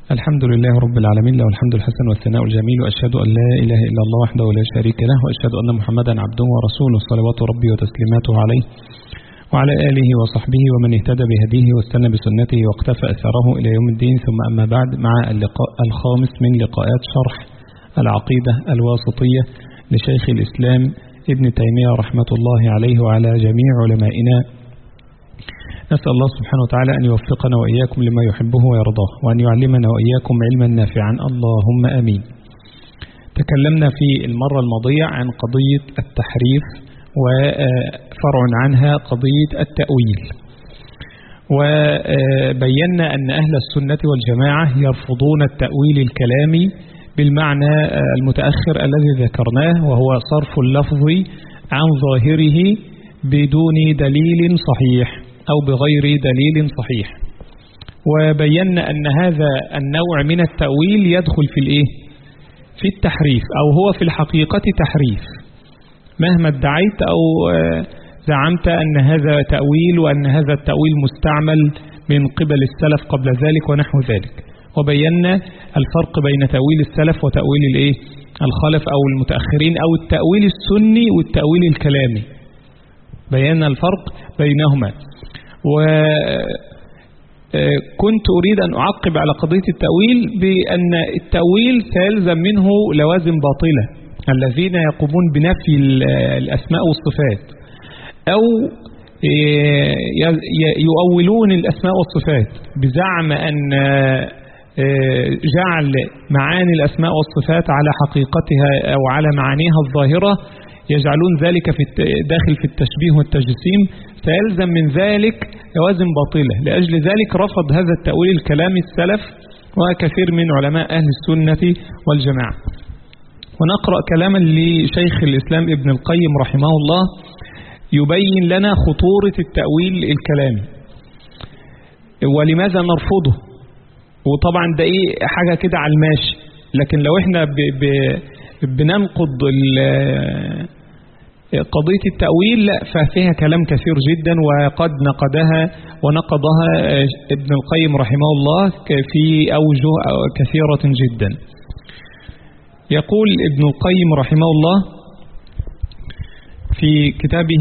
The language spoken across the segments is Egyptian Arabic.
الحمد لله رب العالمين له الحمد الحسن والثناء الجميل وأشهد أن لا إله إلا الله وحده لا شريك له وأشهد أن محمدا عبده ورسوله صلوات ربي وتسليماته عليه وعلى آله وصحبه ومن اهتدى بهديه واستنى بسنته واقتفى أثره إلى يوم الدين ثم أما بعد مع اللقاء الخامس من لقاءات شرح العقيدة الواسطية لشيخ الإسلام ابن تيمية رحمة الله عليه وعلى جميع علمائنا نسأل الله سبحانه وتعالى أن يوفقنا وإياكم لما يحبه ويرضاه وأن يعلمنا وإياكم علما نافعا اللهم أمين تكلمنا في المرة الماضية عن قضية التحريف وفرع عنها قضية التأويل وبينا أن أهل السنة والجماعة يرفضون التأويل الكلامي بالمعنى المتأخر الذي ذكرناه وهو صرف اللفظ عن ظاهره بدون دليل صحيح أو بغير دليل صحيح وبينا أن هذا النوع من التأويل يدخل في الإيه؟ في التحريف أو هو في الحقيقة تحريف مهما ادعيت أو زعمت أن هذا تأويل وأن هذا التأويل مستعمل من قبل السلف قبل ذلك ونحو ذلك وبينا الفرق بين تأويل السلف وتأويل الإيه؟ الخلف أو المتأخرين أو التأويل السني والتأويل الكلامي بينا الفرق بينهما وكنت أريد أن أعقب على قضية التأويل بأن التأويل سيلزم منه لوازم باطلة الذين يقومون بنفي الأسماء والصفات أو يؤولون الأسماء والصفات بزعم أن جعل معاني الأسماء والصفات على حقيقتها أو على معانيها الظاهرة يجعلون ذلك في داخل في التشبيه والتجسيم فيلزم من ذلك لوازم باطلة لأجل ذلك رفض هذا التأويل الكلامي السلف وكثير من علماء أهل السنة والجماعة ونقرأ كلاما لشيخ الإسلام ابن القيم رحمه الله يبين لنا خطورة التأويل الكلامي ولماذا نرفضه وطبعا ده ايه حاجة كده على الماشي لكن لو احنا ب ب بننقض قضية التأويل لا ففيها كلام كثير جدا وقد نقدها ونقضها ابن القيم رحمه الله في أوجه كثيرة جدا يقول ابن القيم رحمه الله في كتابه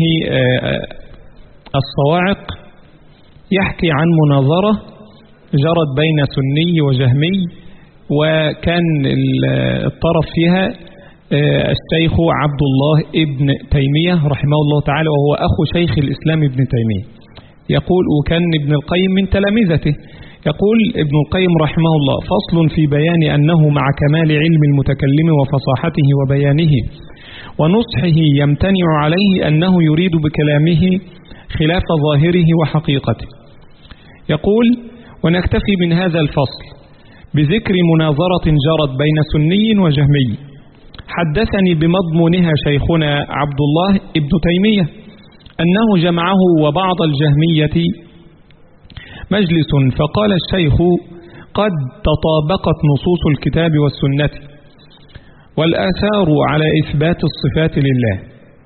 الصواعق يحكي عن مناظرة جرت بين سني وجهمي وكان الطرف فيها الشيخ عبد الله ابن تيمية رحمه الله تعالى وهو أخو شيخ الإسلام ابن تيمية يقول وكان ابن القيم من تلامذته يقول ابن القيم رحمه الله فصل في بيان أنه مع كمال علم المتكلم وفصاحته وبيانه ونصحه يمتنع عليه أنه يريد بكلامه خلاف ظاهره وحقيقته يقول ونكتفي من هذا الفصل بذكر مناظرة جرت بين سني وجهمي حدثني بمضمونها شيخنا عبد الله ابن تيمية أنه جمعه وبعض الجهمية مجلس فقال الشيخ قد تطابقت نصوص الكتاب والسنة والآثار على إثبات الصفات لله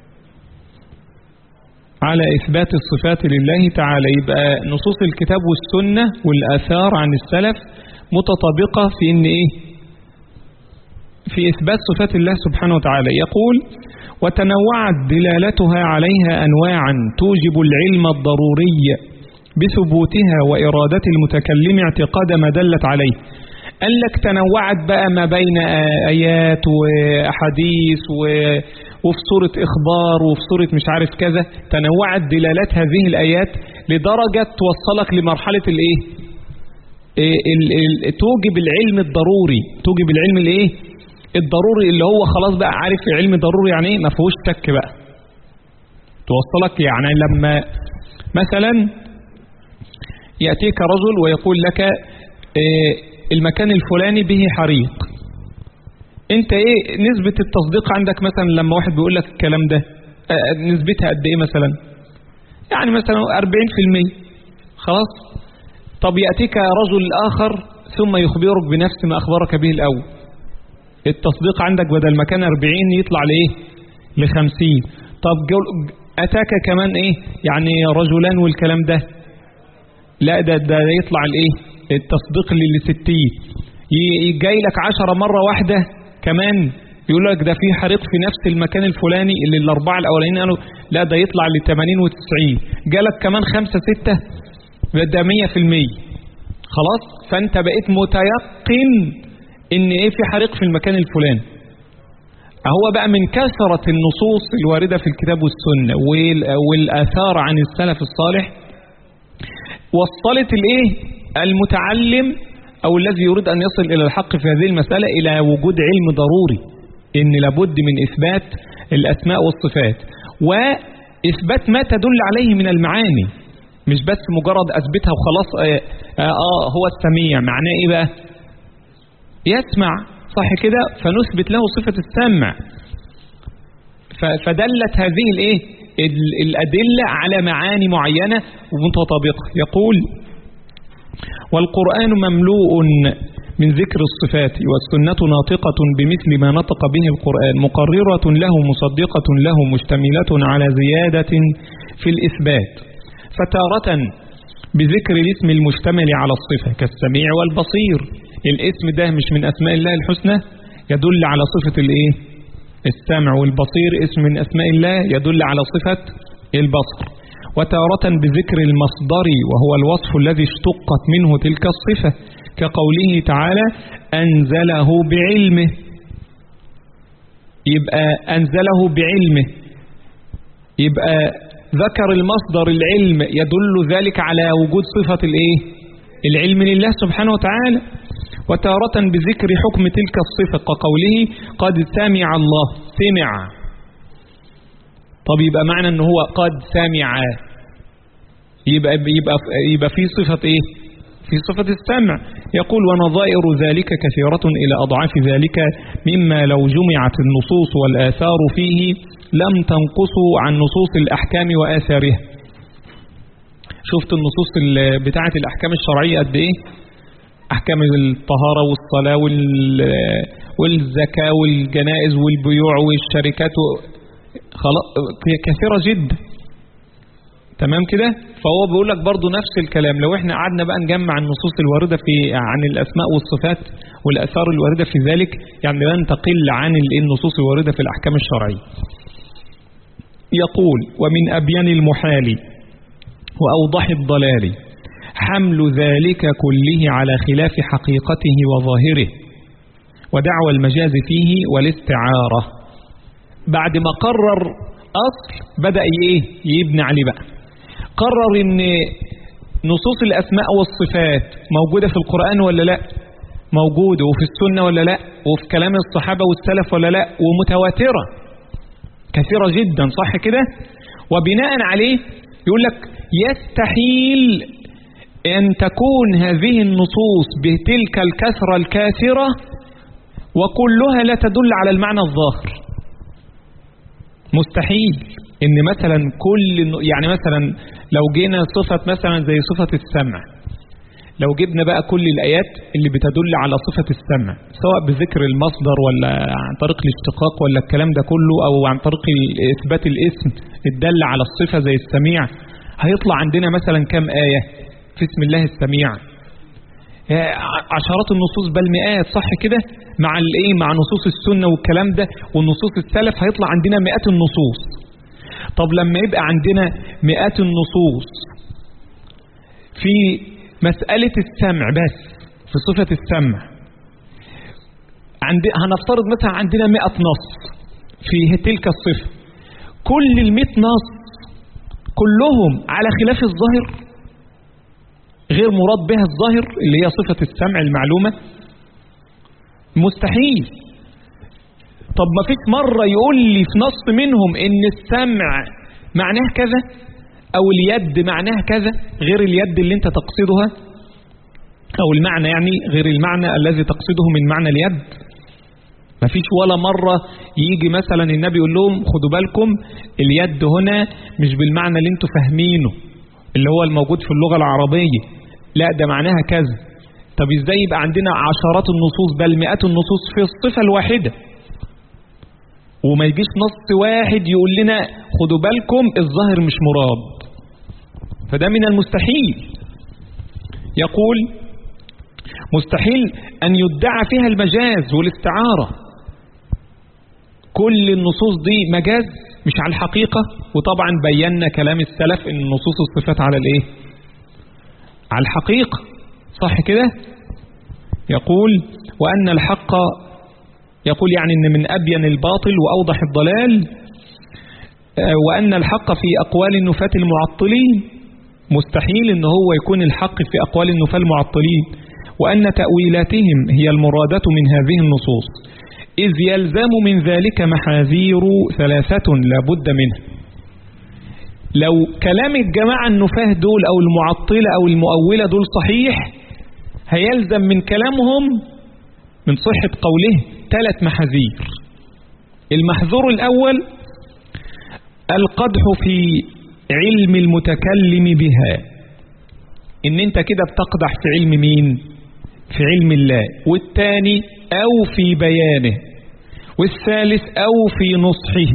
على إثبات الصفات لله تعالى يبقى نصوص الكتاب والسنة والآثار عن السلف متطابقة في إن إيه في إثبات صفات الله سبحانه وتعالى يقول وتنوعت دلالتها عليها أنواعا توجب العلم الضروري بثبوتها وإرادة المتكلم اعتقاد ما دلت عليه قال لك تنوعت بقى ما بين آيات وأحاديث وفي سورة إخبار وفي سورة مش عارف كذا تنوعت دلالات هذه الآيات لدرجة توصلك لمرحلة الإيه توجب العلم الضروري توجب العلم الايه الضروري اللي هو خلاص بقى عارف علم ضروري يعني ايه ما فيهوش شك بقى توصلك يعني لما مثلا يأتيك رجل ويقول لك إيه المكان الفلاني به حريق انت ايه نسبة التصديق عندك مثلا لما واحد بيقول لك الكلام ده اه نسبتها قد ايه مثلا يعني مثلا 40% خلاص طب يأتيك رجل آخر ثم يخبرك بنفس ما أخبرك به الأول التصديق عندك بدل ما كان 40 يطلع لإيه ل 50 طب أتاك كمان إيه يعني رجلان والكلام ده لا ده ده يطلع الإيه التصديق لل 60 ي- جاي لك عشرة مرة واحدة كمان يقول لك ده في حريق في نفس المكان الفلاني اللي الأربعة الأولانيين قالوا لا ده يطلع ل 80 و90 جالك كمان خمسة ستة ده 100% خلاص فأنت بقيت متيقن إن إيه في حريق في المكان الفلاني هو بقى من كثرة النصوص الواردة في الكتاب والسنة وال- والآثار عن السلف الصالح وصلت الايه المتعلم او الذي يريد ان يصل الى الحق في هذه المسألة الى وجود علم ضروري ان لابد من اثبات الاسماء والصفات واثبات ما تدل عليه من المعاني مش بس مجرد اثبتها وخلاص آه, آه, اه هو السميع معناه ايه بقى يسمع صح كده فنثبت له صفة السمع ف- فدلت هذه الايه ال- الأدلة على معاني معينة ومتطابقة يقول والقرآن مملوء من ذكر الصفات والسنة ناطقة بمثل ما نطق به القرآن مقررة له مصدقة له مشتملة على زيادة في الإثبات فتارة بذكر الاسم المشتمل على الصفة كالسميع والبصير الاسم ده مش من أسماء الله الحسنى يدل على صفة الايه السمع والبصير اسم من أسماء الله يدل على صفة البصر وتارة بذكر المصدر وهو الوصف الذي اشتقت منه تلك الصفة كقوله تعالى أنزله بعلمه يبقى أنزله بعلمه يبقى ذكر المصدر العلم يدل ذلك على وجود صفة الايه العلم لله سبحانه وتعالى وتارة بذكر حكم تلك الصفة كقوله قد سمع الله سمع طب يبقى معنى ان هو قد سمع يبقى يبقى يبقى في صفة ايه في صفة السمع يقول ونظائر ذلك كثيرة إلى أضعاف ذلك مما لو جمعت النصوص والآثار فيه لم تنقصوا عن نصوص الأحكام وآثارها شفت النصوص ال- بتاعة الأحكام الشرعية قد إيه أحكام الطهارة والصلاة وال- والزكاة والجنائز والبيوع والشركات و- خلاص كثيرة جدا تمام كده فهو بيقول لك برضو نفس الكلام لو احنا قعدنا بقى نجمع النصوص الواردة في عن الأسماء والصفات والأثار الواردة في ذلك يعني لن تقل عن ال- النصوص الواردة في الأحكام الشرعية يقول ومن أبين المحال وأوضح الضلال حمل ذلك كله على خلاف حقيقته وظاهره ودعوى المجاز فيه والاستعارة بعد ما قرر أصل بدأ إيه يبني عليه بقى قرر ان نصوص الأسماء والصفات موجودة في القرآن ولا لا موجودة وفي السنة ولا لا وفي كلام الصحابة والسلف ولا لا ومتواترة كثيرة جدا صح كده وبناء عليه يقول لك يستحيل أن تكون هذه النصوص بتلك الكثرة الكاثرة وكلها لا تدل على المعنى الظاهر مستحيل ان مثلا كل يعني مثلا لو جينا صفة مثلا زي صفة السمع لو جبنا بقى كل الآيات اللي بتدل على صفة السمع سواء بذكر المصدر ولا عن طريق الاشتقاق ولا الكلام ده كله أو عن طريق إثبات الاسم الدل على الصفة زي السميع هيطلع عندنا مثلا كم آية في اسم الله السميع عشرات النصوص بل مئات صح كده مع الايه مع نصوص السنة والكلام ده والنصوص السلف هيطلع عندنا مئات النصوص طب لما يبقى عندنا مئات النصوص في مسألة السمع بس في صفة السمع عند هنفترض مثلا عندنا مئة نص في تلك الصفة كل المئة نص كلهم على خلاف الظاهر غير مراد بها الظاهر اللي هي صفة السمع المعلومة مستحيل طب ما فيش مرة يقول لي في نص منهم ان السمع معناه كذا او اليد معناه كذا غير اليد اللي انت تقصدها او المعنى يعني غير المعنى الذي تقصده من معنى اليد ما فيش ولا مرة يجي مثلا النبي يقول لهم خدوا بالكم اليد هنا مش بالمعنى اللي انتوا فاهمينه اللي هو الموجود في اللغة العربية لا ده معناها كذا طب ازاي يبقى عندنا عشرات النصوص بل مئات النصوص في الصفة الواحدة وما يجيش نص واحد يقول لنا خدوا بالكم الظاهر مش مراد فده من المستحيل يقول مستحيل أن يدعى فيها المجاز والاستعارة كل النصوص دي مجاز مش على الحقيقة وطبعا بينا كلام السلف ان نصوص الصفات على الايه على الحقيقة صح كده يقول وأن الحق يقول يعني ان من أبين الباطل وأوضح الضلال وأن الحق في أقوال النفاة المعطلين مستحيل ان هو يكون الحق في أقوال النفاة المعطلين وأن تأويلاتهم هي المرادة من هذه النصوص إذ يلزم من ذلك محاذير ثلاثة لا بد منها لو كلام الجماعة النفاه دول أو المعطلة أو المؤولة دول صحيح هيلزم من كلامهم من صحة قوله ثلاث محاذير المحذور الأول القدح في علم المتكلم بها إن أنت كده بتقدح في علم مين في علم الله والثاني أو في بيانه والثالث أو في نصحه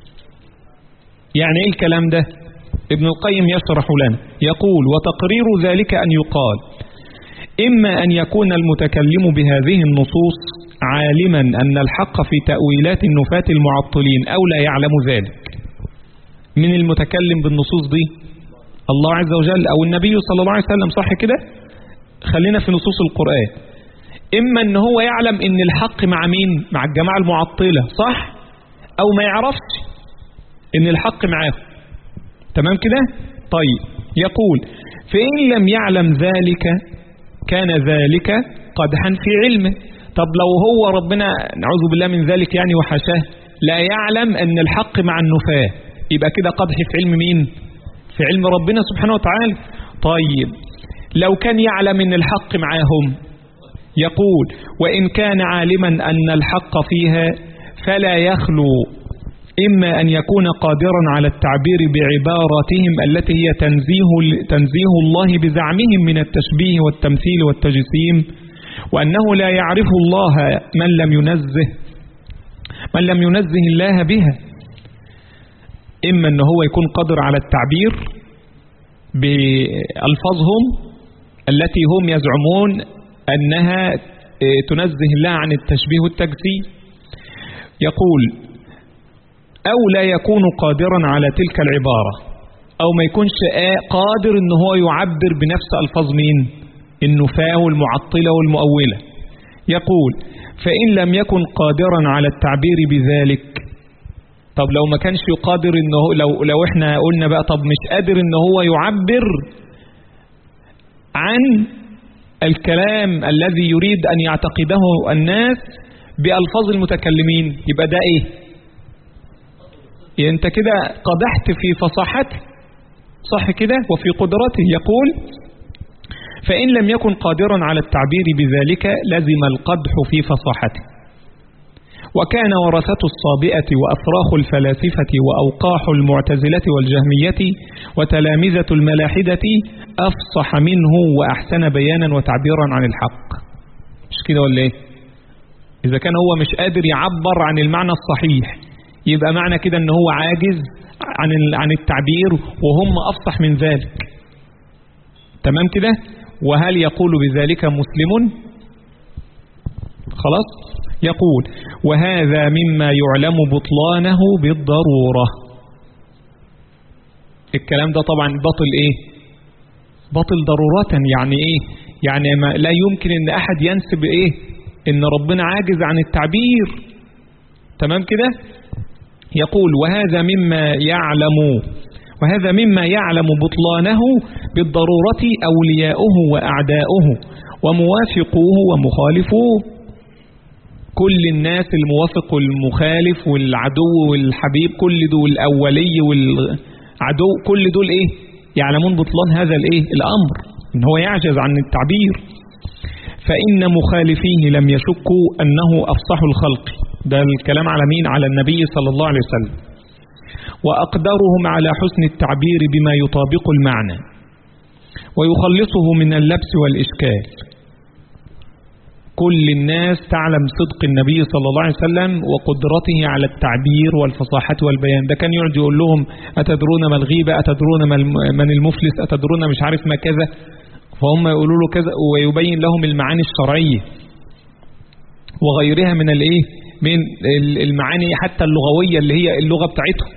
يعني إيه الكلام ده ابن القيم يشرح لنا يقول وتقرير ذلك أن يقال إما أن يكون المتكلم بهذه النصوص عالما أن الحق في تأويلات النفاة المعطلين أو لا يعلم ذلك من المتكلم بالنصوص دي الله عز وجل أو النبي صلى الله عليه وسلم صح كده خلينا في نصوص القرآن إما أن هو يعلم أن الحق مع مين مع الجماعة المعطلة صح أو ما يعرفش أن الحق معاه تمام كده طيب يقول فإن لم يعلم ذلك كان ذلك قدحا في علمه طب لو هو ربنا نعوذ بالله من ذلك يعني وحشاه لا يعلم أن الحق مع النفاه يبقى كده قدح في علم مين في علم ربنا سبحانه وتعالى طيب لو كان يعلم أن الحق معاهم يقول وإن كان عالما أن الحق فيها فلا يخلو إما أن يكون قادرا على التعبير بعباراتهم التي هي تنزيه, تنزيه الله بزعمهم من التشبيه والتمثيل والتجسيم وأنه لا يعرف الله من لم ينزه من لم ينزه الله بها إما أن هو يكون قادر على التعبير بألفاظهم التي هم يزعمون أنها تنزه الله عن التشبيه والتجسيم يقول أو لا يكون قادرا على تلك العبارة أو ما يكونش قادر أنه هو يعبر بنفس ألفاظ مين النفاة والمعطلة والمؤولة يقول فإن لم يكن قادرا على التعبير بذلك طب لو ما كانش قادر انه لو لو احنا قلنا بقى طب مش قادر ان هو يعبر عن الكلام الذي يريد ان يعتقده الناس بألفاظ المتكلمين يبقى ده ايه انت كده قدحت في فصاحته صح كده وفي قدرته يقول فإن لم يكن قادرا على التعبير بذلك لزم القدح في فصاحته وكان ورثة الصابئة وأفراخ الفلاسفة وأوقاح المعتزلة والجهمية وتلامذة الملاحدة أفصح منه وأحسن بيانا وتعبيرا عن الحق مش كده ولا ايه إذا كان هو مش قادر يعبر عن المعنى الصحيح يبقى معنى كده ان هو عاجز عن عن التعبير وهم أفصح من ذلك تمام كده وهل يقول بذلك مسلم خلاص يقول وهذا مما يعلم بطلانه بالضرورة الكلام ده طبعا بطل ايه بطل ضرورة يعني ايه يعني ما لا يمكن ان احد ينسب ايه ان ربنا عاجز عن التعبير تمام كده يقول وهذا مما يعلم وهذا مما يعلم بطلانه بالضرورة أولياؤه وأعداؤه وموافقوه ومخالفوه كل الناس الموافق والمخالف والعدو والحبيب كل دول الأولي والعدو كل دول إيه يعلمون بطلان هذا الإيه الأمر إن هو يعجز عن التعبير فإن مخالفيه لم يشكوا أنه أفصح الخلق ده الكلام على مين على النبي صلى الله عليه وسلم وأقدرهم على حسن التعبير بما يطابق المعنى ويخلصه من اللبس والإشكال كل الناس تعلم صدق النبي صلى الله عليه وسلم وقدرته على التعبير والفصاحة والبيان ده كان يقعد يقول لهم أتدرون ما الغيبة أتدرون ما من المفلس أتدرون مش عارف ما كذا فهم يقولوا له كذا ويبين لهم المعاني الشرعية وغيرها من الايه من المعاني حتى اللغوية اللي هي اللغة بتاعتهم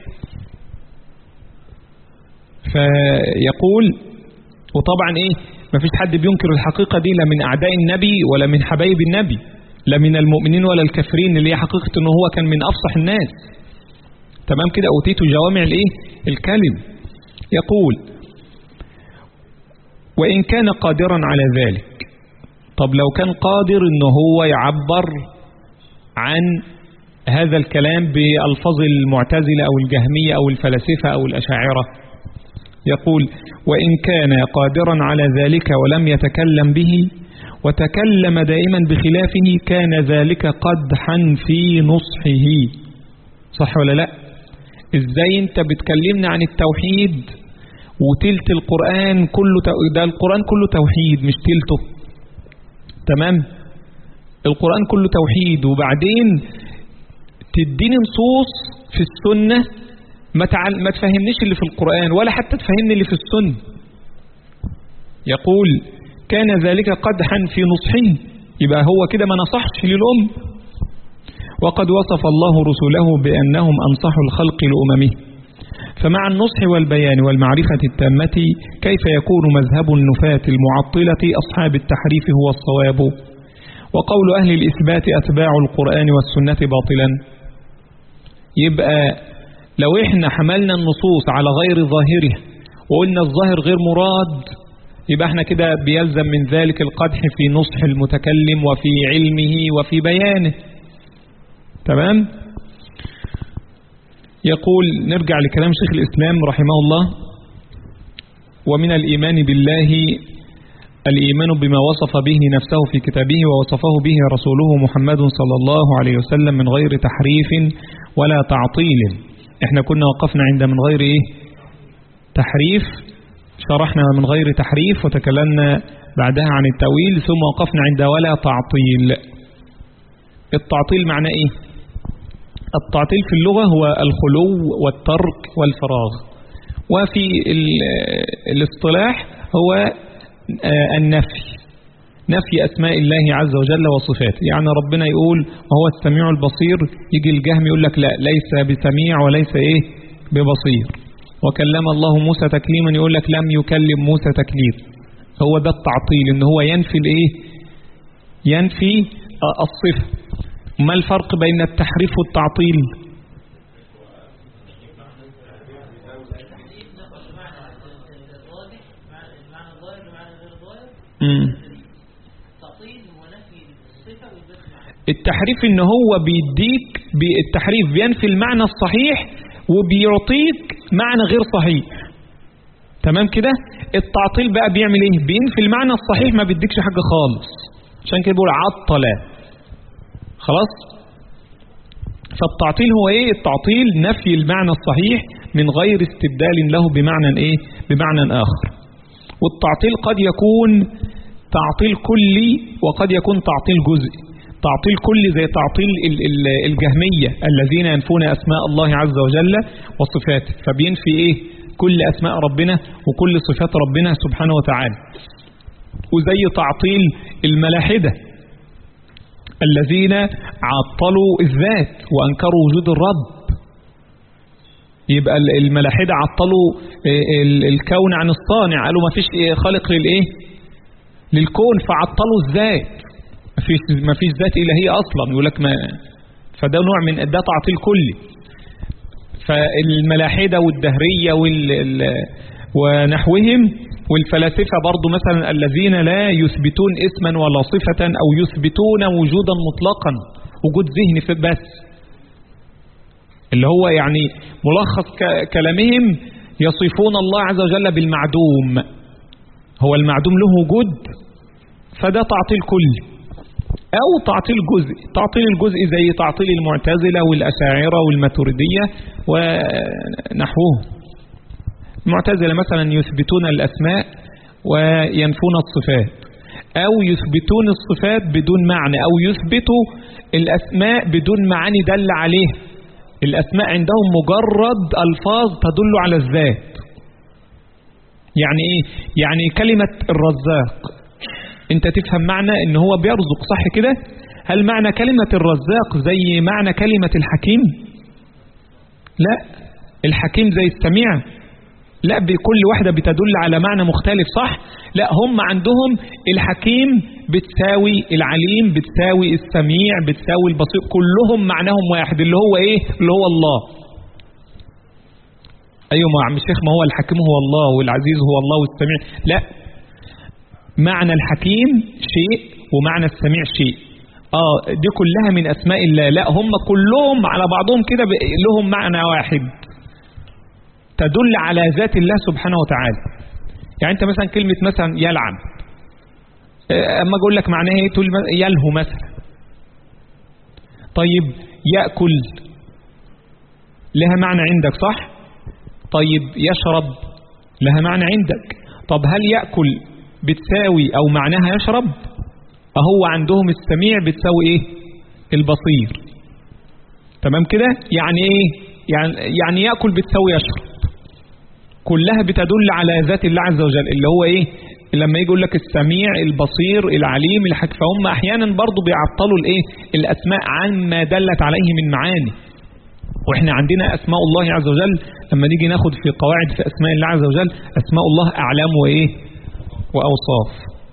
فيقول وطبعا ايه ما فيش حد بينكر الحقيقة دي لا من اعداء النبي ولا من حبايب النبي لا من المؤمنين ولا الكافرين اللي هي حقيقة انه هو كان من افصح الناس تمام كده اوتيت جوامع الايه الكلم يقول وان كان قادرا على ذلك طب لو كان قادر انه هو يعبر عن هذا الكلام بألفاظ المعتزلة أو الجهمية أو الفلاسفة أو الأشاعرة يقول وإن كان قادرا على ذلك ولم يتكلم به وتكلم دائما بخلافه كان ذلك قدحا في نصحه صح ولا لا ازاي انت بتكلمنا عن التوحيد وتلت القرآن كله ده القرآن كله توحيد مش تلته تمام القرآن كله توحيد وبعدين تديني نصوص في السنة ما, تعال ما تفهمنيش اللي في القرآن ولا حتى تفهمني اللي في السنة يقول كان ذلك قدحا في نصحه يبقى هو كده ما نصحش للأم وقد وصف الله رسله بأنهم أنصحوا الخلق لأممه فمع النصح والبيان والمعرفة التامة كيف يكون مذهب النفاة المعطلة أصحاب التحريف هو الصواب وقول أهل الإثبات أتباع القرآن والسنة باطلا يبقى لو إحنا حملنا النصوص على غير ظاهره وقلنا الظاهر غير مراد يبقى احنا كده بيلزم من ذلك القدح في نصح المتكلم وفي علمه وفي بيانه تمام يقول نرجع لكلام شيخ الإسلام رحمه الله ومن الإيمان بالله الإيمان بما وصف به نفسه في كتابه ووصفه به رسوله محمد صلى الله عليه وسلم من غير تحريف ولا تعطيل احنا كنا وقفنا عند من غير ايه تحريف شرحنا من غير تحريف وتكلمنا بعدها عن التأويل ثم وقفنا عند ولا تعطيل التعطيل معنى ايه التعطيل في اللغة هو الخلو والترك والفراغ وفي الاصطلاح هو النفي نفي أسماء الله عز وجل وصفاته يعني ربنا يقول وهو السميع البصير يجي الجهم يقول لك لا ليس بسميع وليس إيه ببصير وكلم الله موسى تكليما يقول لك لم يكلم موسى تكليم هو ده التعطيل ان هو ينفي الايه ينفي الصفة ما الفرق بين التحريف والتعطيل التحريف ان هو بيديك التحريف بينفي المعنى الصحيح وبيعطيك معنى غير صحيح تمام كده التعطيل بقى بيعمل ايه بينفي المعنى الصحيح ما بيديكش حاجة خالص عشان كده بيقول عطل خلاص فالتعطيل هو ايه التعطيل نفي المعنى الصحيح من غير استبدال له بمعنى ايه بمعنى اخر والتعطيل قد يكون تعطيل كلي وقد يكون تعطيل جزئي تعطيل كلي زي تعطيل الجهمية الذين ينفون أسماء الله عز وجل وصفاته فبينفي إيه كل أسماء ربنا وكل صفات ربنا سبحانه وتعالى وزي تعطيل الملاحدة الذين عطلوا الذات وأنكروا وجود الرب يبقى الملاحدة عطلوا الكون عن الصانع قالوا ما فيش خالق للإيه للكون فعطلوا الذات مفيش مفيش ذات إلهية أصلا يقول لك ما فده نوع من ده تعطيل كلي فالملاحدة والدهرية وال ونحوهم والفلاسفة برضو مثلا الذين لا يثبتون اسما ولا صفة أو يثبتون وجودا مطلقا وجود ذهني بس اللي هو يعني ملخص كلامهم يصفون الله عز وجل بالمعدوم هو المعدوم له وجود فده تعطيل كلي أو تعطيل جزء تعطيل الجزء زي تعطيل المعتزلة والأشاعرة والماتريدية ونحوه المعتزلة مثلا يثبتون الأسماء وينفون الصفات أو يثبتون الصفات بدون معنى أو يثبتوا الأسماء بدون معاني دل عليه الأسماء عندهم مجرد ألفاظ تدل على الذات يعني ايه يعني كلمة الرزاق انت تفهم معنى ان هو بيرزق صح كده هل معنى كلمة الرزاق زي معنى كلمة الحكيم لا الحكيم زي السميع لا بكل واحدة بتدل على معنى مختلف صح لا هم عندهم الحكيم بتساوي العليم بتساوي السميع بتساوي البصير كلهم معناهم واحد اللي هو ايه اللي هو الله ايوه ما عم الشيخ ما هو الحكيم هو الله والعزيز هو الله والسميع لا معنى الحكيم شيء ومعنى السميع شيء اه دي كلها من اسماء الله لا هم كلهم على بعضهم كده لهم معنى واحد تدل على ذات الله سبحانه وتعالى يعني انت مثلا كلمة مثلا يلعن اما اقول لك معناها ايه تقول يلهو مثلا طيب يأكل لها معنى عندك صح طيب يشرب لها معنى عندك طب هل يأكل بتساوي او معناها يشرب اهو عندهم السميع بتساوي ايه البصير تمام كده يعني ايه يعني, يعني يأكل بتساوي يشرب كلها بتدل على ذات الله عز وجل اللي هو ايه لما يجي يقول لك السميع البصير العليم الحكيم فهم احيانا برضو بيعطلوا الايه الاسماء عما دلت عليه من معاني واحنا عندنا اسماء الله عز وجل لما نيجي ناخد في قواعد في اسماء الله عز وجل اسماء الله اعلام وايه واوصاف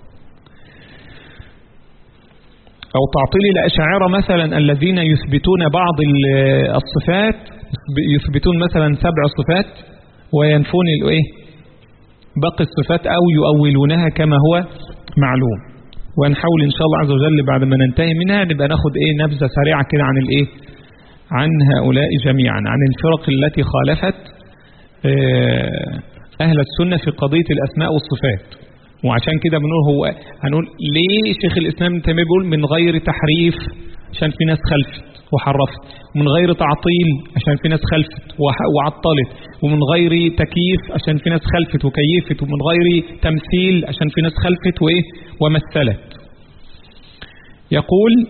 او تعطيل الاشاعره مثلا الذين يثبتون بعض الصفات يثبتون مثلا سبع صفات وينفون الايه باقي الصفات او يؤولونها كما هو معلوم ونحاول ان شاء الله عز وجل بعد ما ننتهي منها نبقى ناخد ايه نبذه سريعه كده عن الايه عن هؤلاء جميعا عن الفرق التي خالفت اهل السنه في قضيه الاسماء والصفات وعشان كده بنقول هو هنقول ليه شيخ الاسلام ابن تيميه بيقول من غير تحريف عشان في ناس خلفت وحرفت ومن غير تعطيل عشان في ناس خلفت وعطلت ومن غير تكييف عشان في ناس خلفت وكيفت ومن غير تمثيل عشان في ناس خلفت وايه ومثلت يقول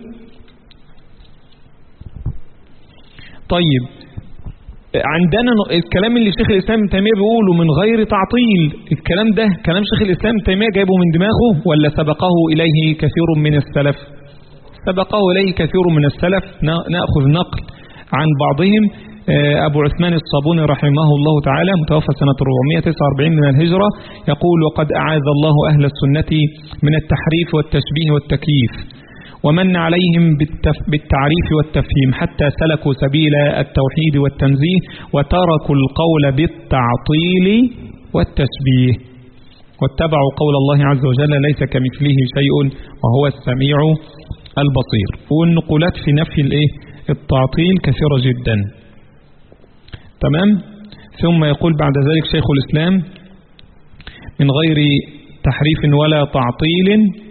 طيب عندنا الكلام اللي شيخ الإسلام ابن تيمية بيقوله من غير تعطيل الكلام ده كلام شيخ الإسلام ابن تيمية جايبه من دماغه ولا سبقه إليه كثير من السلف سبقه إليه كثير من السلف نأخذ نقل عن بعضهم أبو عثمان الصابوني رحمه الله تعالى متوفى سنة 449 من الهجرة يقول وقد أعاذ الله أهل السنة من التحريف والتشبيه والتكييف ومن عليهم بالتعريف والتفهيم حتى سلكوا سبيل التوحيد والتنزيه وتركوا القول بالتعطيل والتشبيه واتبعوا قول الله عز وجل ليس كمثله شيء وهو السميع البصير والنقولات في نفي الايه التعطيل كثيرة جدا تمام ثم يقول بعد ذلك شيخ الإسلام من غير تحريف ولا تعطيل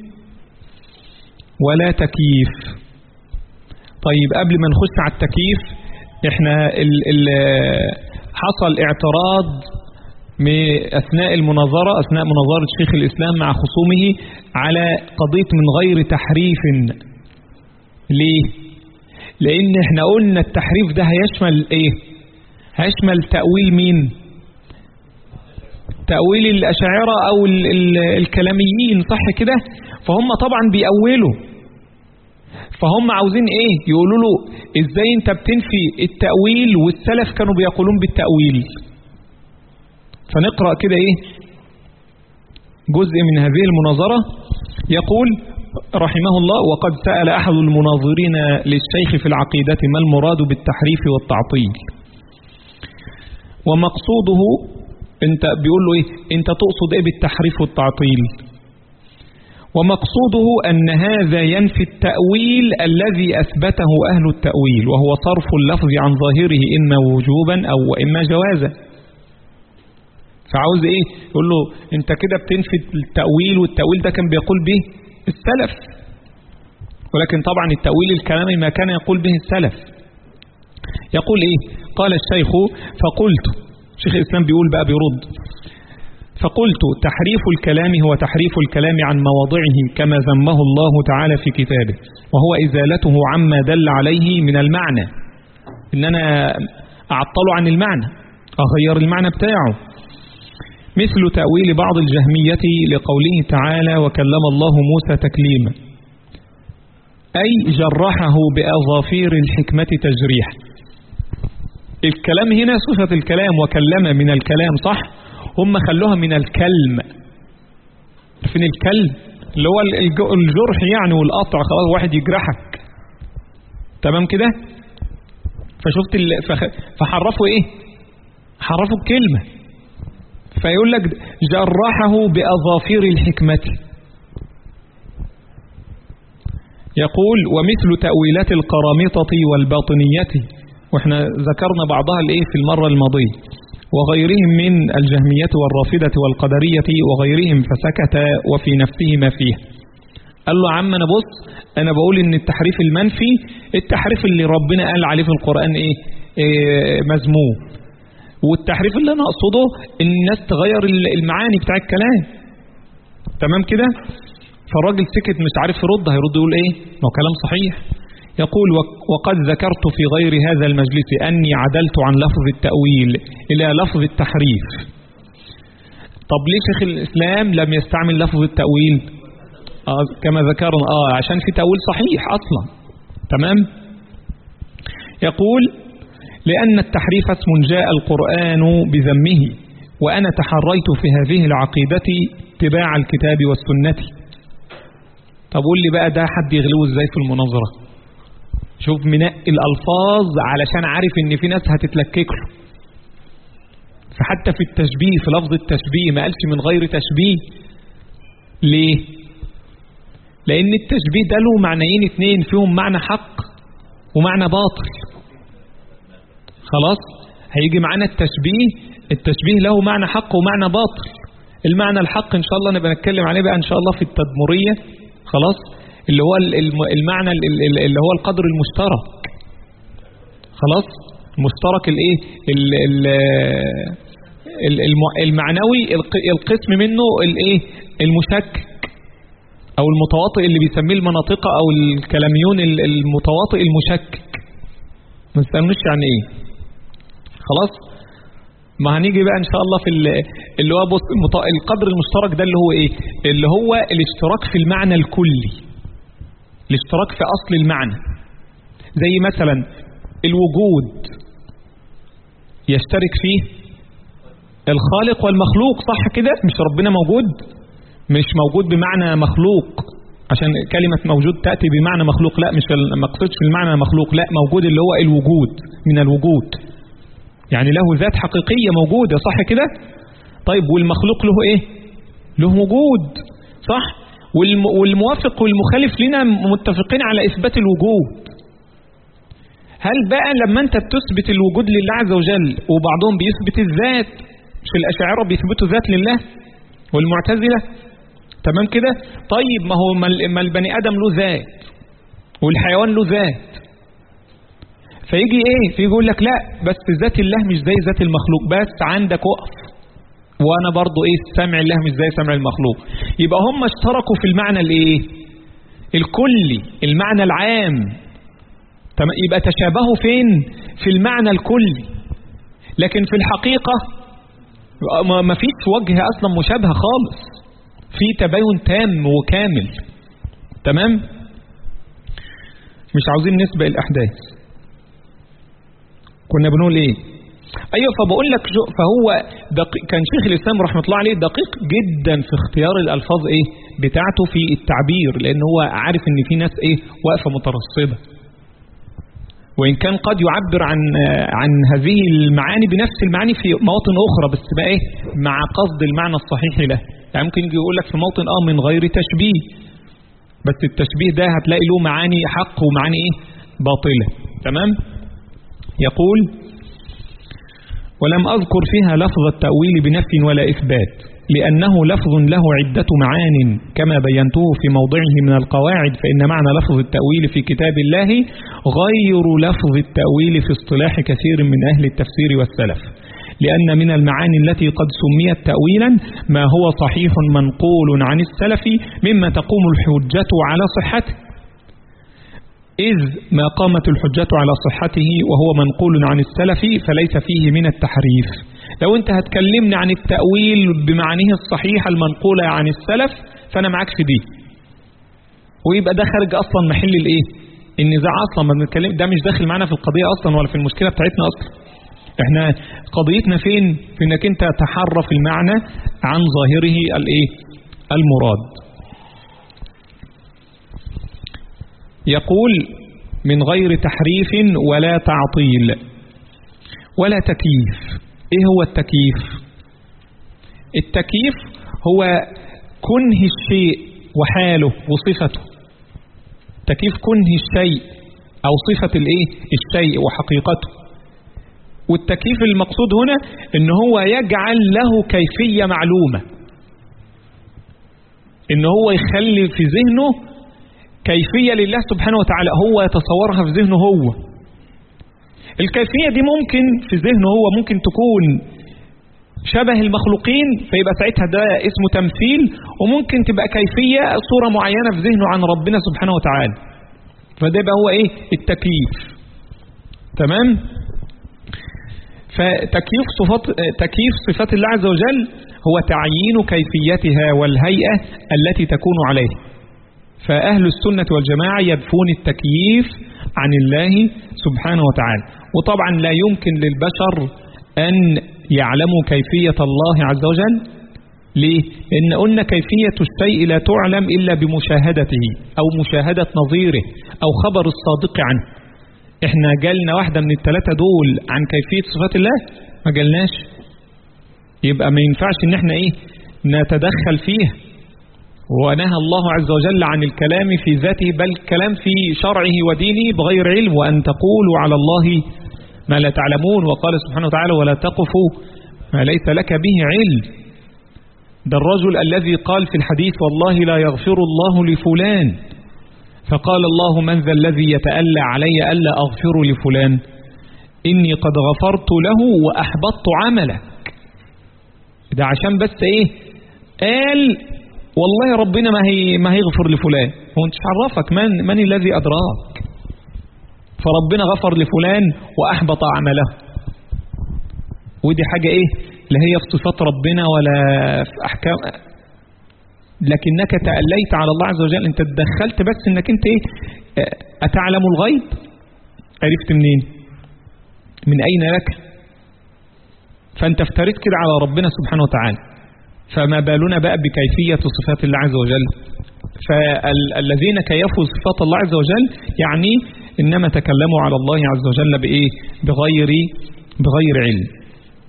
ولا تكييف طيب قبل ما نخش على التكييف احنا ال ال حصل اعتراض أثناء المناظرة أثناء مناظرة شيخ الإسلام مع خصومه على قضية من غير تحريف ليه لأن احنا قلنا التحريف ده هيشمل ايه هيشمل تأويل مين تأويل الأشاعرة أو ال ال الكلاميين صح كده فهم طبعا بيأولوا فهم عاوزين ايه يقولوا له ازاي انت بتنفي التأويل والسلف كانوا بيقولون بالتأويل فنقرأ كده ايه جزء من هذه المناظرة يقول رحمه الله وقد سأل أحد المناظرين للشيخ في العقيدة ما المراد بالتحريف والتعطيل ومقصوده انت بيقول له ايه انت تقصد ايه بالتحريف والتعطيل ومقصوده أن هذا ينفي التأويل الذي أثبته أهل التأويل وهو صرف اللفظ عن ظاهره إما وجوبا أو إما جوازا فعاوز إيه يقول له أنت كده بتنفي التأويل والتأويل ده كان بيقول به السلف ولكن طبعا التأويل الكلامي ما كان يقول به السلف يقول إيه قال الشيخ فقلت شيخ الإسلام بيقول بقى بيرد فقلت تحريف الكلام هو تحريف الكلام عن مواضعه كما ذمه الله تعالى في كتابه وهو إزالته عما دل عليه من المعنى إن أنا أعطله عن المعنى أغير المعنى بتاعه مثل تأويل بعض الجهمية لقوله تعالى وكلم الله موسى تكليما أي جرحه بأظافير الحكمة تجريح الكلام هنا صفة الكلام وكلم من الكلام صح هم خلوها من الكلم فين الكلم اللي هو الجرح يعني والقطع خلاص واحد يجرحك تمام كده فشفت فحرفوا ايه حرفوا الكلمة فيقول لك جرحه بأظافير الحكمة يقول ومثل تأويلات القرامطة والباطنية واحنا ذكرنا بعضها الايه في المرة الماضية وغيرهم من الجهمية والرافدة والقدرية وغيرهم فسكت وفي نفسه ما فيه قال له عم انا بص انا بقول ان التحريف المنفي التحريف اللي ربنا قال عليه في القرآن ايه, إيه مذموم والتحريف اللي انا اقصده ان الناس تغير المعاني بتاع الكلام تمام كده فالراجل سكت مش عارف يرد هيرد يقول ايه ما هو كلام صحيح يقول وقد ذكرت في غير هذا المجلس أني عدلت عن لفظ التأويل إلى لفظ التحريف طب ليه شيخ الإسلام لم يستعمل لفظ التأويل آه كما ذكرنا آه عشان في تأويل صحيح أصلا تمام يقول لأن التحريف اسم جاء القرآن بذمه وأنا تحريت في هذه العقيدة اتباع الكتاب والسنة طب قول لي بقى ده حد يغلوه ازاي في المناظرة شوف منقي الألفاظ علشان عارف ان في ناس هتتلكك له فحتى في التشبيه في لفظ التشبيه ما قالش من غير تشبيه ليه لأن التشبيه ده له معنيين اتنين فيهم معنى حق ومعنى باطل خلاص هيجي معانا التشبيه التشبيه له معنى حق ومعنى باطل المعنى الحق ان شاء الله نبقى نتكلم عليه بقى ان شاء الله في التدمرية خلاص اللي هو المعنى اللي هو القدر المشترك خلاص المشترك الايه المعنوي القسم منه الايه المشكك او المتواطئ اللي بيسميه المناطق او الكلاميون المتواطئ المشكك ما تسألنوش يعني ايه خلاص ما هنيجي بقى ان شاء الله في اللي هو بص القدر المشترك ده اللي هو ايه اللي هو الاشتراك في المعنى الكلي الاشتراك في اصل المعنى زي مثلا الوجود يشترك فيه الخالق والمخلوق صح كده مش ربنا موجود مش موجود بمعنى مخلوق عشان كلمة موجود تأتي بمعنى مخلوق لا مش ما اقصدش في المعنى مخلوق لا موجود اللي هو الوجود من الوجود يعني له ذات حقيقية موجودة صح كده طيب والمخلوق له ايه له وجود صح والموافق والمخالف لنا متفقين على إثبات الوجود هل بقى لما انت بتثبت الوجود لله عز وجل وبعضهم بيثبت الذات مش الأشاعرة بيثبتوا ذات لله والمعتزلة تمام كده طيب ما هو ما البني آدم له ذات والحيوان له ذات فيجي ايه فيجي يقول لك لا بس ذات الله مش زي ذات المخلوق بس عندك وقف وانا برضو ايه سمع الله مش زي سمع المخلوق يبقى هم اشتركوا في المعنى الايه الكلي المعنى العام يبقى تشابهوا فين في المعنى الكلي لكن في الحقيقة ما فيش وجه اصلا مشابهة خالص في تباين تام وكامل تمام مش عاوزين نسبق الاحداث كنا بنقول ايه ايوه فبقول لك فهو دقيق كان شيخ الاسلام رحمه الله عليه دقيق جدا في اختيار الالفاظ ايه بتاعته في التعبير لان هو عارف ان في ناس ايه واقفه مترصده وان كان قد يعبر عن عن هذه المعاني بنفس المعاني في مواطن اخرى بس بقى ايه مع قصد المعنى الصحيح له يعني ممكن يجي يقول لك في موطن اه من غير تشبيه بس التشبيه ده هتلاقي له معاني حق ومعاني ايه باطله تمام يقول ولم أذكر فيها لفظ التأويل بنفي ولا إثبات لأنه لفظ له عدة معان كما بينته في موضعه من القواعد فإن معنى لفظ التأويل في كتاب الله غير لفظ التأويل في اصطلاح كثير من أهل التفسير والسلف لأن من المعاني التي قد سميت تأويلا ما هو صحيح منقول عن السلف مما تقوم الحجة على صحته إذ ما قامت الحجة على صحته وهو منقول عن السلف فليس فيه من التحريف لو انت هتكلمني عن التأويل بمعنيه الصحيح المنقولة عن السلف فأنا معاك في دي ويبقى ده خارج أصلا محل الإيه النزاع أصلا ما بنتكلم ده مش داخل معانا في القضية أصلا ولا في المشكلة بتاعتنا أصلا احنا قضيتنا فين في انك انت تحرف المعنى عن ظاهره الايه المراد يقول من غير تحريف ولا تعطيل ولا تكييف ايه هو التكييف التكييف هو كنه الشيء وحاله وصفته تكييف كنه الشيء او صفة الايه الشيء وحقيقته والتكييف المقصود هنا ان هو يجعل له كيفية معلومة ان هو يخلي في ذهنه كيفية لله سبحانه وتعالى هو يتصورها في ذهنه هو الكيفية دي ممكن في ذهنه هو ممكن تكون شبه المخلوقين فيبقى ساعتها ده اسمه تمثيل وممكن تبقى كيفية صورة معينة في ذهنه عن ربنا سبحانه وتعالى فده يبقى هو ايه التكييف تمام فتكييف صفات تكييف صفات الله عز وجل هو تعيين كيفيتها والهيئة التي تكون عليه فأهل السنة والجماعة يدفون التكييف عن الله سبحانه وتعالى وطبعا لا يمكن للبشر أن يعلموا كيفية الله عز وجل ليه؟ لأن قلنا كيفية الشيء لا تعلم إلا بمشاهدته أو مشاهدة نظيره أو خبر الصادق عنه احنا جالنا واحدة من الثلاثة دول عن كيفية صفات الله ما جالناش يبقى ما ينفعش ان احنا ايه نتدخل فيه ونهى الله عز وجل عن الكلام في ذاته بل الكلام في شرعه ودينه بغير علم وأن تقولوا على الله ما لا تعلمون وقال سبحانه وتعالى ولا تقفوا ما ليس لك به علم ده الرجل الذي قال في الحديث والله لا يغفر الله لفلان فقال الله من ذا الذي يتألى علي ألا أغفر لفلان إني قد غفرت له وأحبطت عملك ده عشان بس إيه قال والله ربنا ما هي ما هيغفر لفلان هو انت عرفك من من الذي أدراك فربنا غفر لفلان وأحبط عمله ودي حاجة إيه لا هي في صفات ربنا ولا في أحكام لكنك تأليت على الله عز وجل انت تدخلت بس انك انت ايه أتعلم الغيب عرفت منين من أين لك فانت افتريت كده على ربنا سبحانه وتعالى فما بالنا بقى بكيفية صفات الله عز وجل فالذين كيفوا صفات الله عز وجل يعني إنما تكلموا على الله عز وجل بإيه بغير بغير علم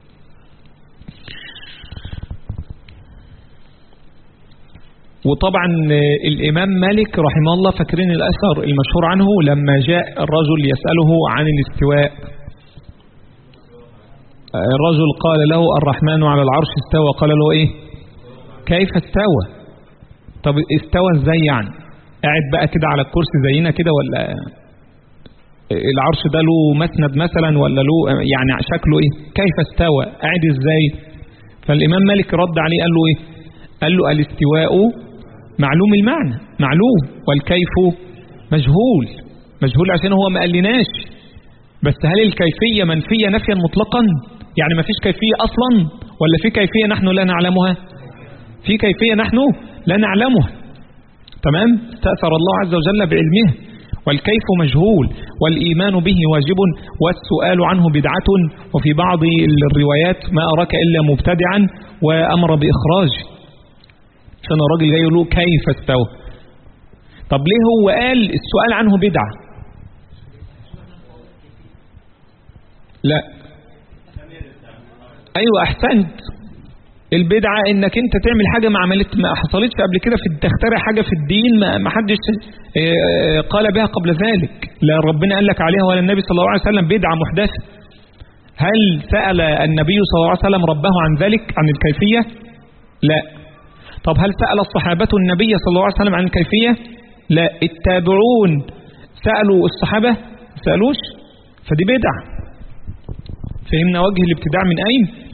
وطبعا الإمام مالك رحمه الله فاكرين الأثر المشهور عنه لما جاء الرجل يسأله عن الاستواء الرجل قال له الرحمن على العرش استوى قال له إيه كيف استوى طب استوى ازاي يعني قاعد بقى كده على الكرسي زينا كده ولا العرش ده له مسند مثلا ولا له يعني شكله ايه كيف استوى قاعد ازاي فالامام مالك رد عليه قال له ايه قال له الاستواء معلوم المعنى معلوم والكيف مجهول مجهول عشان هو ما قالناش بس هل الكيفية منفية نفيا مطلقا يعني ما فيش كيفية اصلا ولا في كيفية نحن لا نعلمها في كيفية نحن لا نعلمها تمام استأثر الله عز وجل بعلمه والكيف مجهول والإيمان به واجب والسؤال عنه بدعة وفي بعض الروايات ما أراك إلا مبتدعا وأمر بإخراج عشان الراجل جاي يقول له كيف استوى طب ليه هو قال السؤال عنه بدعة لا أيوة أحسنت البدعة انك انت تعمل حاجة ما عملت ما حصلتش قبل كده في تخترع حاجة في الدين ما, ما حدش قال بها قبل ذلك لا ربنا قال لك عليها ولا النبي صلى الله عليه وسلم بدعة محدثة هل سأل النبي صلى الله عليه وسلم ربه عن ذلك عن الكيفية لا طب هل سأل الصحابة النبي صلى الله عليه وسلم عن الكيفية لا التابعون سألوا الصحابة سألوش فدي بدعة فهمنا وجه الابتداع من أين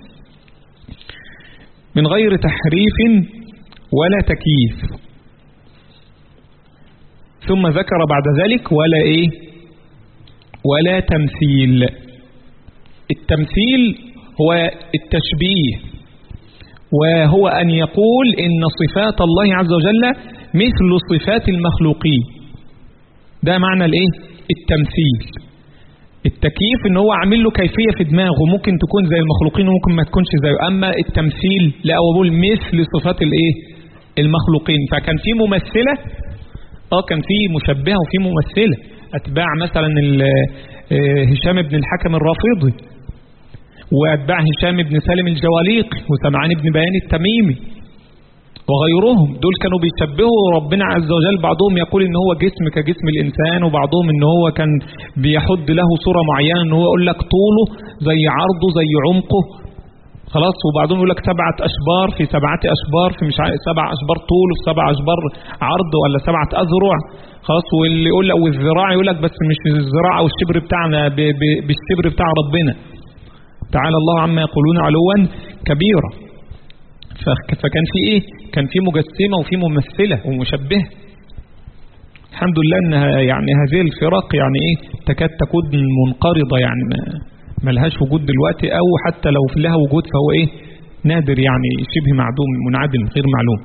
من غير تحريف ولا تكييف ثم ذكر بعد ذلك ولا إيه ولا تمثيل التمثيل هو التشبيه وهو أن يقول إن صفات الله عز وجل مثل صفات المخلوقين ده معنى الإيه التمثيل التكييف ان هو عامل له كيفية في دماغه ممكن تكون زي المخلوقين وممكن ما تكونش زيه اما التمثيل لا هو بيقول مثل صفات الايه المخلوقين فكان في ممثلة اه كان في مشبهة وفي ممثلة اتباع مثلا هشام بن الحكم الرافضي واتباع هشام بن سالم الجواليقي وسمعان بن بيان التميمي وغيرهم دول كانوا بيشبهوا ربنا عز وجل بعضهم يقول ان هو جسم كجسم الانسان وبعضهم ان هو كان بيحد له صورة معينة ان هو يقول لك طوله زي عرضه زي عمقه خلاص وبعضهم يقول لك سبعة اشبار في سبعة اشبار في مش عارف سبع اشبار طول وفي سبع اشبار عرض ولا سبعة اذرع خلاص واللي يقول لك والذراع يقول لك بس مش الذراع او الشبر بتاعنا بالشبر بتاع ربنا تعالى الله عما يقولون علوا كبيرا فكان في ايه كان في مجسمة وفي ممثلة ومشبهة الحمد لله انها يعني هذه الفرق يعني ايه تكاد تكون منقرضة يعني ملهاش وجود دلوقتي او حتى لو لها وجود فهو ايه نادر يعني شبه معدوم منعدم غير معلوم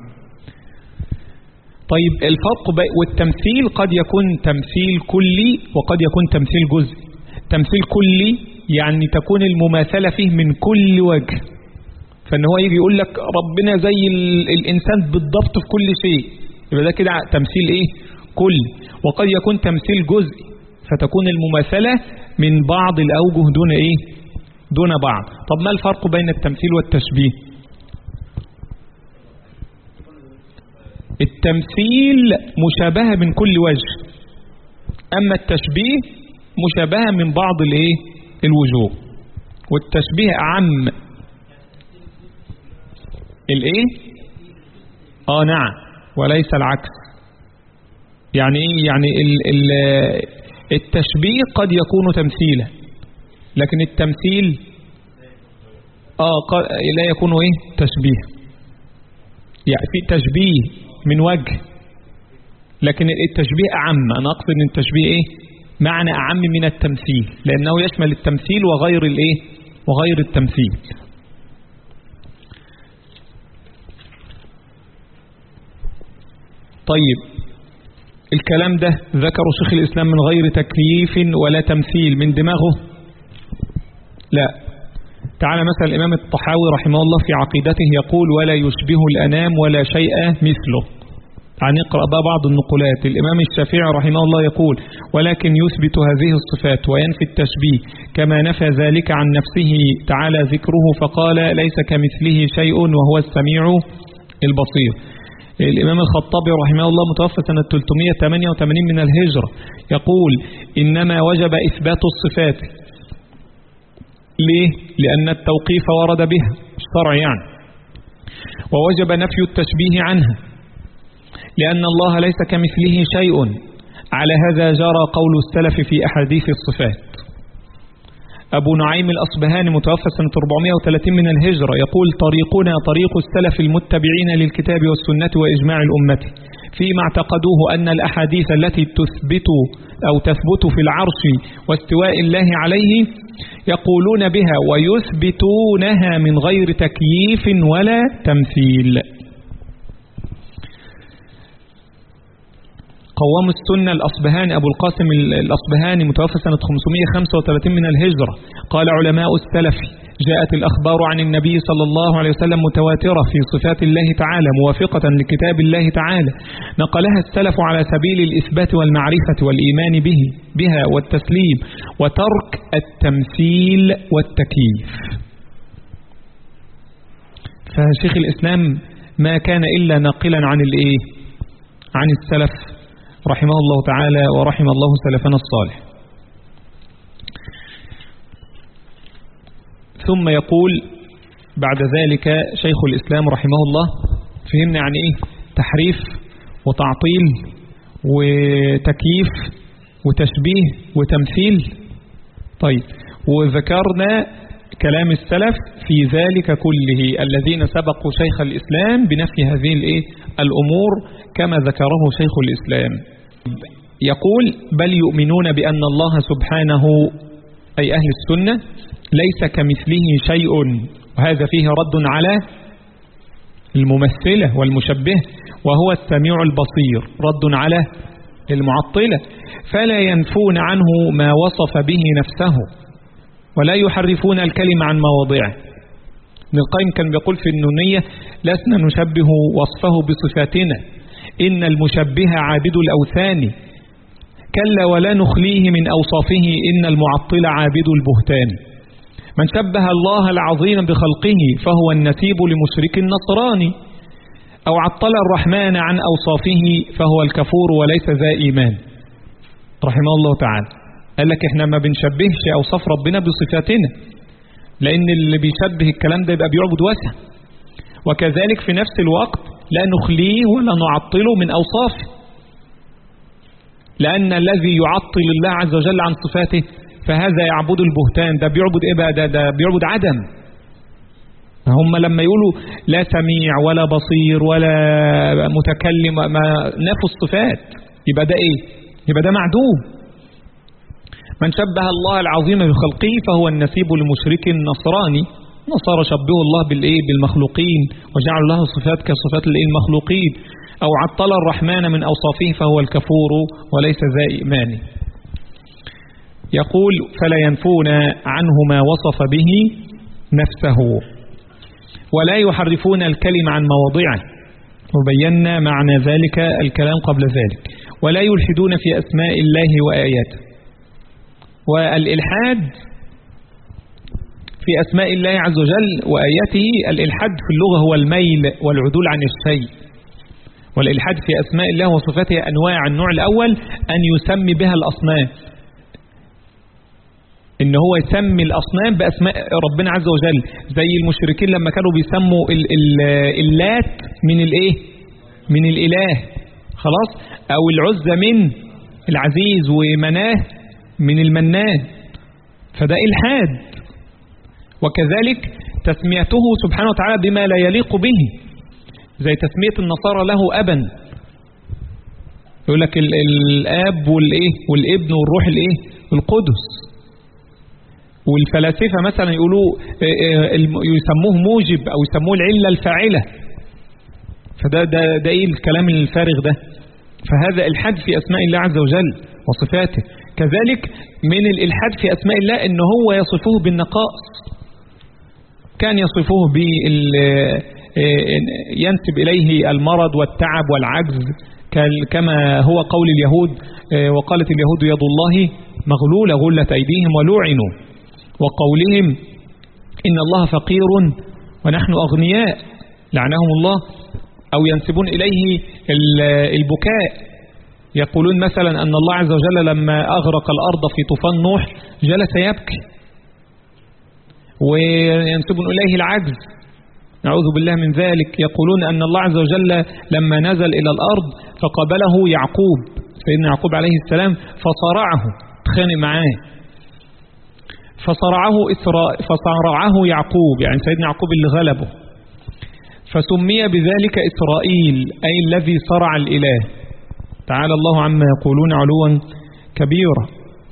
طيب الفرق والتمثيل قد يكون تمثيل كلي وقد يكون تمثيل جزئي تمثيل كلي يعني تكون المماثلة فيه من كل وجه فان هو يجي يقول لك ربنا زي الانسان بالضبط في كل شيء يبقى ده كده تمثيل ايه كل وقد يكون تمثيل جزئي فتكون المماثلة من بعض الاوجه دون ايه دون بعض طب ما الفرق بين التمثيل والتشبيه التمثيل مشابهة من كل وجه اما التشبيه مشابهة من بعض الايه الوجوه والتشبيه اعم الايه اه نعم وليس العكس يعني ايه يعني ال ال التشبيه قد يكون تمثيلا لكن التمثيل اه لا يكون ايه تشبيه يعني في تشبيه من وجه لكن التشبيه اعم انا اقصد ان التشبيه ايه معنى اعم من التمثيل لانه يشمل التمثيل وغير الايه وغير التمثيل طيب الكلام ده ذكر شيخ الإسلام من غير تكييف ولا تمثيل من دماغه لا تعالى مثلا الإمام الطحاوي رحمه الله في عقيدته يقول ولا يشبه الأنام ولا شيء مثله يعني اقرأ بقى بعض النقولات الإمام الشافعي رحمه الله يقول ولكن يثبت هذه الصفات وينفي التشبيه كما نفى ذلك عن نفسه تعالى ذكره فقال ليس كمثله شيء وهو السميع البصير الإمام الخطابي رحمه الله متوفى سنة 388 من الهجرة يقول إنما وجب إثبات الصفات ليه؟ لأن التوقيف ورد بها الشرع يعني ووجب نفي التشبيه عنها لأن الله ليس كمثله شيء على هذا جرى قول السلف في أحاديث الصفات أبو نعيم الأصبهاني متوفى سنة 430 من الهجرة يقول طريقنا طريق السلف المتبعين للكتاب والسنة وإجماع الأمة فيما اعتقدوه أن الأحاديث التي تثبت أو تثبت في العرش واستواء الله عليه يقولون بها ويثبتونها من غير تكييف ولا تمثيل قوام السنة الأصبهاني أبو القاسم الأصبهاني متوفى سنة 535 من الهجرة قال علماء السلف جاءت الأخبار عن النبي صلى الله عليه وسلم متواترة في صفات الله تعالى موافقة لكتاب الله تعالى نقلها السلف على سبيل الإثبات والمعرفة والإيمان به بها والتسليم وترك التمثيل والتكييف فشيخ الإسلام ما كان إلا ناقلا عن الإيه عن السلف رحمه الله تعالى ورحم الله سلفنا الصالح ثم يقول بعد ذلك شيخ الإسلام رحمه الله فهمنا يعني إيه تحريف وتعطيل وتكييف وتشبيه وتمثيل طيب وذكرنا كلام السلف في ذلك كله الذين سبقوا شيخ الإسلام بنفي هذه الإيه الأمور كما ذكره شيخ الإسلام يقول بل يؤمنون بأن الله سبحانه أي أهل السنة ليس كمثله شيء وهذا فيه رد على الممثلة والمشبه وهو السميع البصير رد على المعطلة فلا ينفون عنه ما وصف به نفسه ولا يحرفون الكلمة عن مواضعه ابن القيم كان بيقول في النونية لسنا نشبه وصفه بصفاتنا إن المشبه عابد الأوثان كلا ولا نخليه من أوصافه إن المعطل عابد البهتان من شبه الله العظيم بخلقه فهو النسيب لمشرك النصراني أو عطل الرحمن عن أوصافه فهو الكفور وليس ذا إيمان رحمه الله تعالى قال لك احنا ما بنشبهش أوصاف ربنا بصفاتنا لأن اللي بيشبه الكلام ده يبقى بيعبد وسع وكذلك في نفس الوقت لا نخليه ولا نعطله من أوصافه لأن الذي يعطل الله عز وجل عن صفاته فهذا يعبد البهتان ده بيعبد إيه بقى ده, ده بيعبد عدم هم لما يقولوا لا سميع ولا بصير ولا متكلم ما نفوا الصفات يبقى ده ايه يبقى ده معدوم من شبه الله العظيم بخلقه فهو النسيب لمشرك النصراني نصارى شبهوا الله بالايه بالمخلوقين وجعلوا له صفات كصفات الايه المخلوقين او عطل الرحمن من اوصافه فهو الكفور وليس ذا ايمان يقول فلا ينفون عنه ما وصف به نفسه ولا يحرفون الكلم عن مواضعه وبينا معنى ذلك الكلام قبل ذلك ولا يلحدون في أسماء الله وآياته والإلحاد في أسماء الله عز وجل وآياته الإلحاد في اللغة هو الميل والعدول عن الشيء والإلحاد في أسماء الله وصفاته أنواع النوع الأول أن يسمي بها الأصنام ان هو يسمي الاصنام باسماء ربنا عز وجل زي المشركين لما كانوا بيسموا ال ال اللات من الايه من الاله خلاص او العزة من العزيز ومناه من المنان فده الحاد وكذلك تسميته سبحانه وتعالى بما لا يليق به زي تسمية النصارى له ابا يقول لك الاب والايه والابن والروح الايه القدس والفلاسفة مثلا يقولوا يسموه موجب أو يسموه العلة الفاعلة فده ده, ده إيه الكلام الفارغ ده فهذا الحد في أسماء الله عز وجل وصفاته كذلك من الإلحاد في أسماء الله إن هو يصفه بالنقائص كان يصفه بال ينسب إليه المرض والتعب والعجز كما هو قول اليهود وقالت اليهود يد الله مغلولة غلت أيديهم ولعنوا وقولهم إن الله فقير ونحن أغنياء لعنهم الله أو ينسبون إليه البكاء يقولون مثلا أن الله عز وجل لما أغرق الأرض في طوفان نوح جلس يبكي وينسبون إليه العجز نعوذ بالله من ذلك يقولون أن الله عز وجل لما نزل إلى الأرض فقبله يعقوب سيدنا يعقوب عليه السلام فصرعه تخانق معاه فصرعه إسراء فصرعه يعقوب يعني سيدنا يعقوب اللي غلبه فسمي بذلك إسرائيل أي الذي صرع الإله تعالى الله عما يقولون علوا كبيرا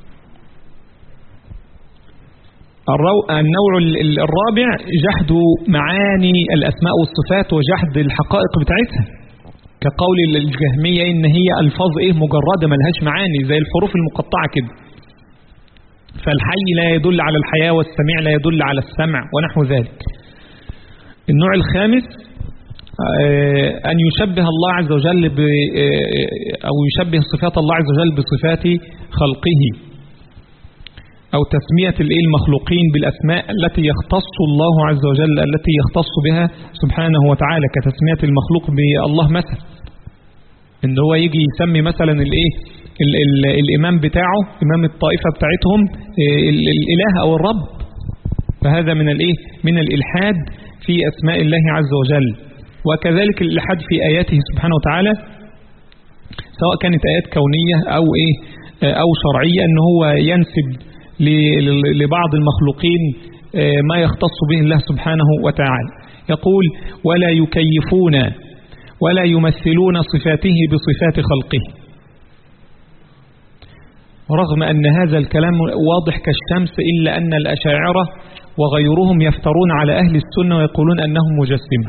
النوع الرابع جحد معاني الأسماء والصفات وجحد الحقائق بتاعتها كقول الجهمية إن هي ألفاظ إيه مجردة ملهاش معاني زي الحروف المقطعة كده فالحي لا يدل على الحياة والسميع لا يدل على السمع ونحو ذلك النوع الخامس أن يشبه الله عز وجل أو يشبه صفات الله عز وجل بصفات خلقه أو تسمية المخلوقين بالأسماء التي يختص الله عز وجل التي يختص بها سبحانه وتعالى كتسمية المخلوق بالله مثلا إن هو يجي يسمي مثلا الإيه ال ال الإمام بتاعه إمام الطائفة بتاعتهم الإله أو الرب فهذا من الإيه من الإلحاد في أسماء الله عز وجل وكذلك الإلحاد في آياته سبحانه وتعالى سواء كانت آيات كونية أو إيه أو شرعية أن هو ينسب لبعض المخلوقين ما يختص به الله سبحانه وتعالى يقول ولا يكيفون ولا يمثلون صفاته بصفات خلقه رغم أن هذا الكلام واضح كالشمس إلا أن الأشاعرة وغيرهم يفترون على أهل السنة ويقولون أنهم مجسمة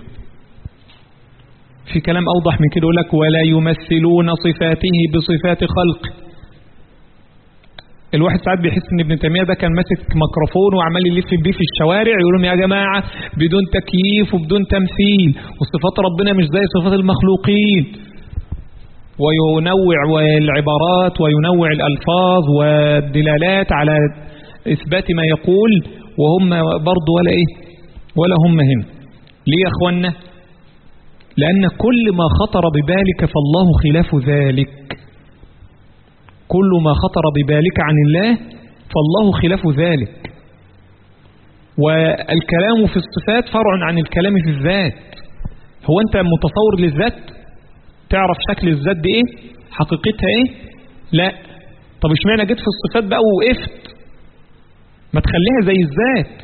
في كلام أوضح من كده يقول لك ولا يمثلون صفاته بصفات خلق الواحد ساعات بيحس ان ابن تيميه ده كان ماسك ميكروفون وعمال يلف بيه في الشوارع يقول لهم يا جماعه بدون تكييف وبدون تمثيل وصفات ربنا مش زي صفات المخلوقين وينوع العبارات وينوع الالفاظ والدلالات على اثبات ما يقول وهم برضه ولا ايه ولا هم هنا ليه يا اخوانا لان كل ما خطر ببالك فالله خلاف ذلك كل ما خطر ببالك عن الله فالله خلاف ذلك والكلام في الصفات فرع عن الكلام في الذات هو انت متصور للذات تعرف شكل الذات دي ايه حقيقتها ايه لا طب اشمعنى جيت في الصفات بقى ووقفت ما تخليها زي الذات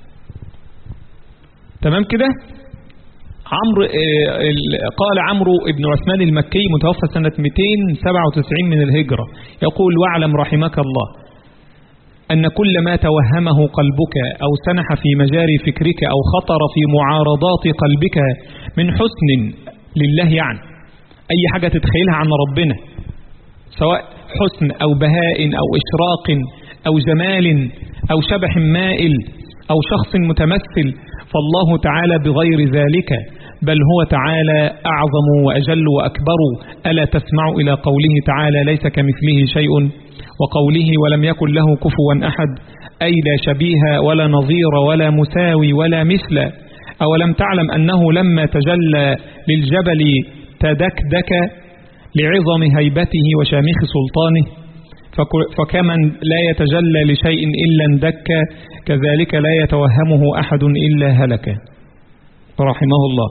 تمام كده عمرو قال عمرو بن عثمان المكي متوفى سنة 297 من الهجرة يقول واعلم رحمك الله أن كل ما توهمه قلبك أو سنح في مجاري فكرك أو خطر في معارضات قلبك من حسن لله يعني أي حاجة تتخيلها عن ربنا سواء حسن أو بهاء أو إشراق أو جمال أو شبح مائل أو شخص متمثل فالله تعالى بغير ذلك بل هو تعالى أعظم وأجل وأكبر ألا تسمع إلى قوله تعالى ليس كمثله شيء وقوله ولم يكن له كفوا أحد أي لا شبيه ولا نظير ولا مساوي ولا مثل أولم تعلم أنه لما تجلى للجبل تدكدك لعظم هيبته وشامخ سلطانه فكمن لا يتجلى لشيء إلا اندك كذلك لا يتوهمه أحد إلا هلك رحمه الله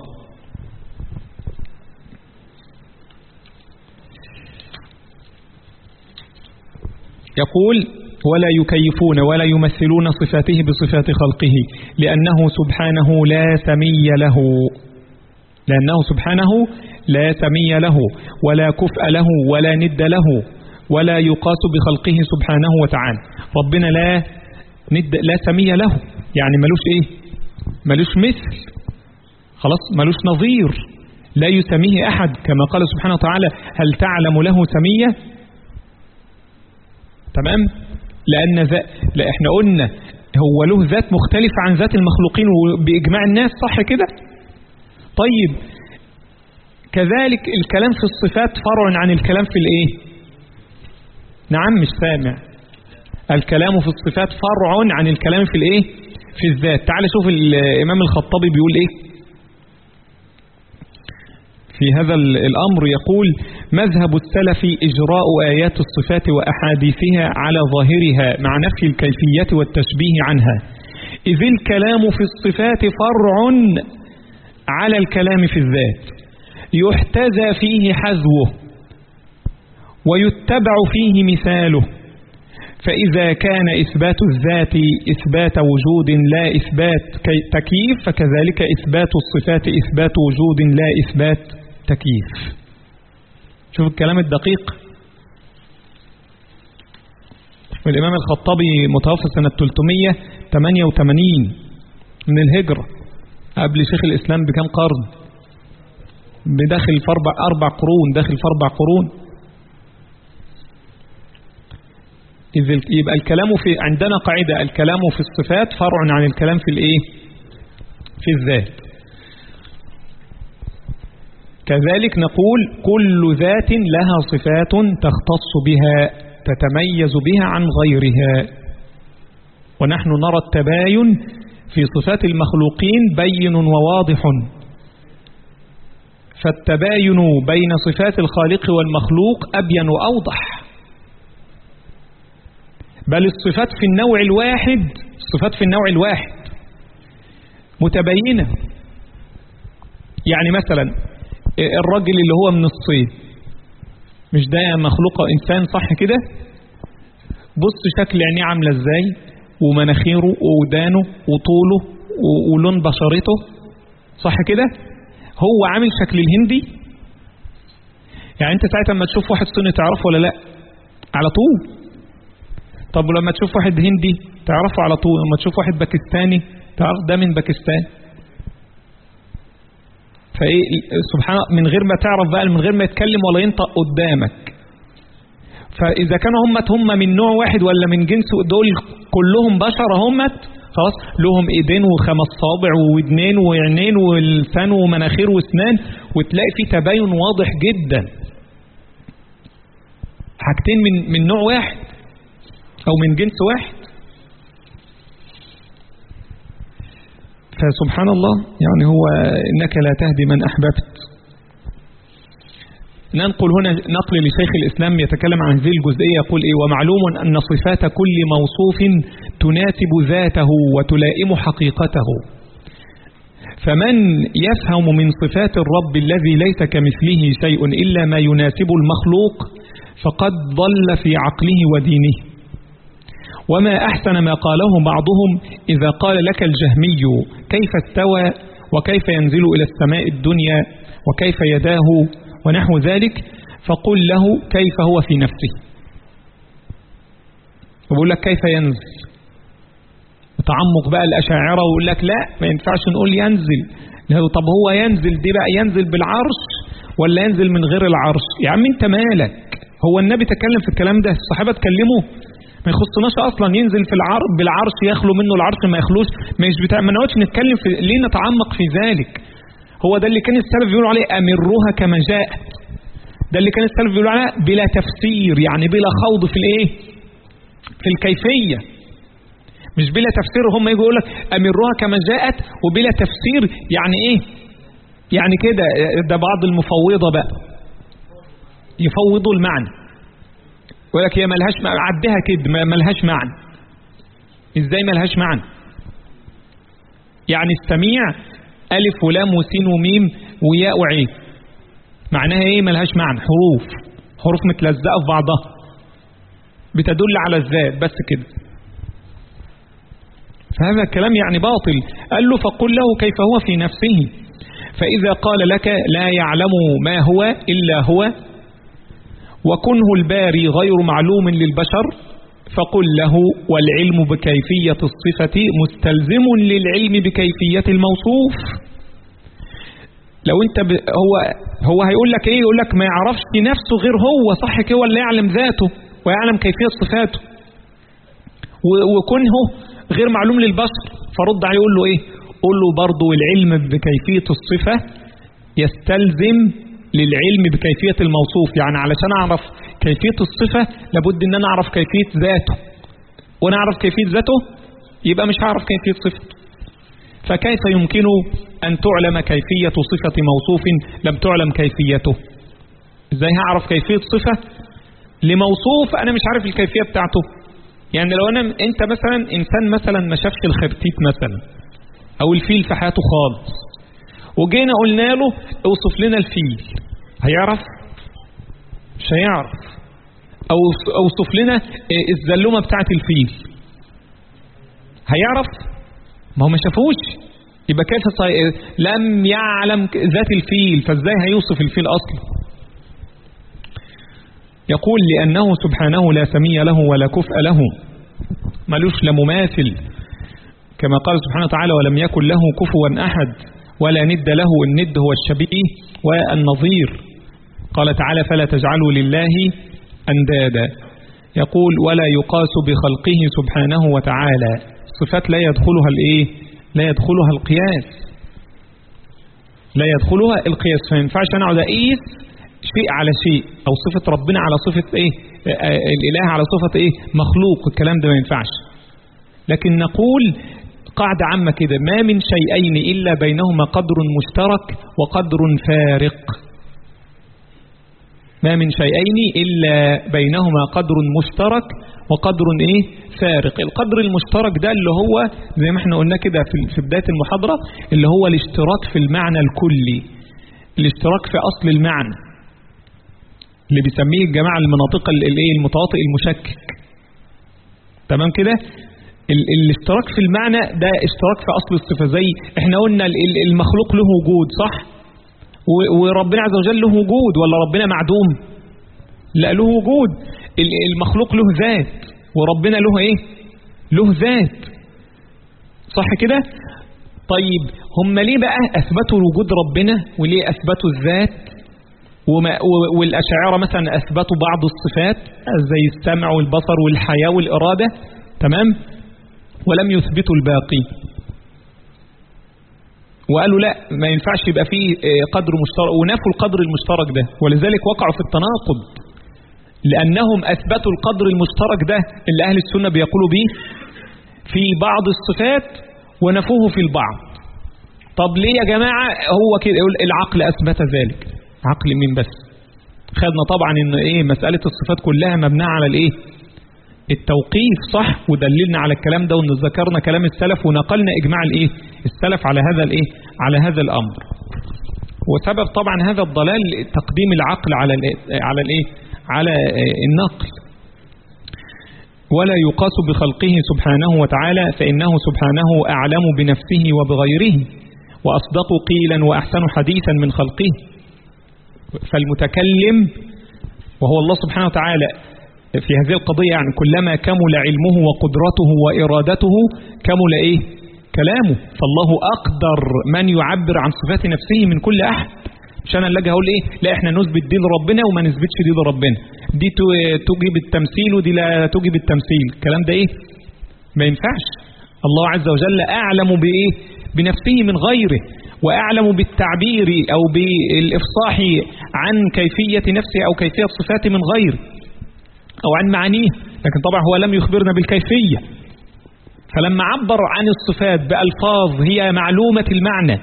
يقول ولا يكيفون ولا يمثلون صفاته بصفات خلقه لأنه سبحانه لا سمي له لأنه سبحانه لا سمي له ولا كفء له ولا ند له ولا يقاس بخلقه سبحانه وتعالى ربنا لا ند لا سمي له يعني ملوش ايه ملوش مثل خلاص ملوش نظير لا يسميه احد كما قال سبحانه وتعالى هل تعلم له سمية تمام لان ذا لا احنا قلنا هو له ذات مختلفة عن ذات المخلوقين بإجماع الناس صح كده طيب كذلك الكلام في الصفات فرع عن الكلام في الايه نعم مش سامع الكلام في الصفات فرع عن الكلام في الايه في الذات تعال شوف الامام الخطابي بيقول ايه في هذا الامر يقول مذهب السلف اجراء ايات الصفات واحاديثها على ظاهرها مع نفي الكيفيه والتشبيه عنها اذ الكلام في الصفات فرع على الكلام في الذات يحتذى فيه حذوه ويتبع فيه مثاله فإذا كان إثبات الذات إثبات وجود لا إثبات تكييف فكذلك إثبات الصفات إثبات وجود لا إثبات تكييف شوف الكلام الدقيق والإمام الخطابي متوفى سنة 388 من الهجرة قبل شيخ الإسلام بكم قرن بداخل في أربع, أربع قرون داخل في أربع قرون إذ يبقى الكلام في عندنا قاعدة الكلام في الصفات فرع عن الكلام في الإيه في الذات كذلك نقول كل ذات لها صفات تختص بها تتميز بها عن غيرها ونحن نرى التباين في صفات المخلوقين بين وواضح فالتباين بين صفات الخالق والمخلوق أبين وأوضح بل الصفات في النوع الواحد الصفات في النوع الواحد متبينة يعني مثلا الرجل اللي هو من الصين مش ده مخلوق إنسان صح كده بص شكل عينيه عاملة ازاي ومناخيره وودانه وطوله ولون بشرته صح كده هو عامل شكل الهندي يعني انت ساعتها لما تشوف واحد صيني تعرفه ولا لا على طول طب ولما تشوف واحد هندي تعرفه على طول لما تشوف واحد باكستاني تعرف ده من باكستان فايه سبحان الله من غير ما تعرف بقى من غير ما يتكلم ولا ينطق قدامك فاذا كانوا همت هم من نوع واحد ولا من جنس دول كلهم بشر همت خلاص لهم ايدين وخمس صابع وودنين وعينين ولسان ومناخير واسنان وتلاقي في تباين واضح جدا حاجتين من من نوع واحد او من جنس واحد فسبحان الله يعني هو انك لا تهدي من احببت ننقل هنا نقل لشيخ الإسلام يتكلم عن هذه الجزئية يقول إيه ومعلوم أن صفات كل موصوف تناسب ذاته وتلائم حقيقته فمن يفهم من صفات الرب الذي ليس كمثله شيء إلا ما يناسب المخلوق فقد ضل في عقله ودينه وما أحسن ما قاله بعضهم إذا قال لك الجهمي كيف استوى وكيف ينزل إلى السماء الدنيا وكيف يداه ونحو ذلك فقل له كيف هو في نفسه وبقول لك كيف ينزل وتعمق بقى الأشاعرة ويقول لك لا ما ينفعش نقول ينزل له طب هو ينزل دي بقى ينزل بالعرش ولا ينزل من غير العرش يا عم انت مالك هو النبي تكلم في الكلام ده الصحابة تكلموا ما يخصناش اصلا ينزل في العرش بالعرش يخلو منه العرش ما يخلوش مش بتاع ما نقعدش نتكلم في ليه نتعمق في ذلك هو ده اللي كان السلف بيقولوا عليه أمروها كما جاءت ده اللي كان السلف بيقولوا عليه بلا تفسير يعني بلا خوض في الايه في الكيفية مش بلا تفسير هم يجوا يقول لك أمروها كما جاءت وبلا تفسير يعني ايه يعني كده ده بعض المفوضة بقى يفوضوا المعنى يقول لك هي ملهاش عدها كده ملهاش معنى ازاي ملهاش معنى يعني السميع ألف ولام وسين وميم وياء وعين معناها ايه ملهاش معنى حروف حروف متلزقة في بعضها بتدل على الذات بس كده فهذا الكلام يعني باطل قال له فقل له كيف هو في نفسه فإذا قال لك لا يعلم ما هو إلا هو وكنه الباري غير معلوم للبشر فقل له والعلم بكيفية الصفة مستلزم للعلم بكيفية الموصوف لو انت ب... هو هو هيقول لك ايه يقول لك ما يعرفش نفسه غير هو صح كده ولا يعلم ذاته ويعلم كيفية صفاته و... وكنه غير معلوم للبشر فرد عليه يقول له ايه قول له برضه العلم بكيفية الصفة يستلزم للعلم بكيفية الموصوف يعني علشان اعرف كيفية الصفة لابد ان انا اعرف كيفية ذاته وانا اعرف كيفية ذاته يبقى مش هعرف كيفية صفته فكيف يمكن ان تعلم كيفية صفة موصوف لم تعلم كيفيته ازاي هعرف كيفية صفة لموصوف انا مش عارف الكيفية بتاعته يعني لو انا انت مثلا انسان مثلا ما شافش الخرتيت مثلا او الفيل في حياته خالص وجينا قلنا له اوصف لنا الفيل هيعرف مش هيعرف او اوصف لنا الزلومه بتاعت الفيل هيعرف ما هو ما شافوش يبقى كيف صي... لم يعلم ذات الفيل فازاي هيوصف الفيل اصلا يقول لانه سبحانه لا سمي له ولا كفء له ملوش لا مماثل كما قال سبحانه وتعالى ولم يكن له كفوا احد ولا ند له الند هو الشبيه والنظير قال تعالى فلا تجعلوا لله أندادا يقول ولا يقاس بخلقه سبحانه وتعالى صفات لا يدخلها الايه لا يدخلها القياس لا يدخلها القياس فما ينفعش انا اقعد اقيس شيء على شيء او صفة ربنا على صفة ايه الاله على صفة ايه مخلوق الكلام ده ما ينفعش لكن نقول قاعدة عامة كده ما من شيئين إلا بينهما قدر مشترك وقدر فارق ما من شيئين إلا بينهما قدر مشترك وقدر إيه فارق القدر المشترك ده اللي هو زي ما احنا قلنا كده في بداية المحاضرة اللي هو الاشتراك في المعنى الكلي الاشتراك في أصل المعنى اللي بيسميه الجماعة المناطق الايه المتواطئ المشكك تمام كده ال الاشتراك في المعنى ده اشتراك في أصل الصفة زي احنا قلنا المخلوق له وجود صح وربنا عز وجل له وجود ولا ربنا معدوم لا له وجود المخلوق له ذات وربنا له ايه له ذات صح كده طيب هم ليه بقى اثبتوا وجود ربنا وليه اثبتوا الذات وما والاشاعره مثلا اثبتوا بعض الصفات زي السمع والبصر والحياه والاراده تمام ولم يثبتوا الباقي وقالوا لا ما ينفعش يبقى فيه قدر مشترك ونفوا القدر المشترك ده ولذلك وقعوا في التناقض لأنهم أثبتوا القدر المشترك ده اللي أهل السنة بيقولوا به في بعض الصفات ونفوه في البعض طب ليه يا جماعة هو كده يقول العقل أثبت ذلك عقل مين بس خدنا طبعا ان ايه مسألة الصفات كلها مبنية على الايه التوقيف صح ودللنا على الكلام ده وان ذكرنا كلام السلف ونقلنا اجماع الايه السلف على هذا الايه على هذا الامر وسبب طبعا هذا الضلال تقديم العقل على الايه على الايه على النقل ولا يقاس بخلقه سبحانه وتعالى فإنه سبحانه أعلم بنفسه وبغيره وأصدق قيلا وأحسن حديثا من خلقه فالمتكلم وهو الله سبحانه وتعالى في هذه القضية يعني كلما كمل علمه وقدرته وإرادته كمل إيه كلامه فالله أقدر من يعبر عن صفات نفسه من كل أحد مش أنا اللي أجي أقول إيه لا إحنا نثبت دي لربنا وما نثبتش دي لربنا دي تجيب التمثيل ودي لا تجيب التمثيل الكلام ده إيه ما ينفعش الله عز وجل أعلم بإيه بنفسه من غيره وأعلم بالتعبير أو بالإفصاح عن كيفية نفسه أو كيفية صفاته من غيره أو عن معانيه لكن طبعا هو لم يخبرنا بالكيفية فلما عبر عن الصفات بألفاظ هي معلومة المعنى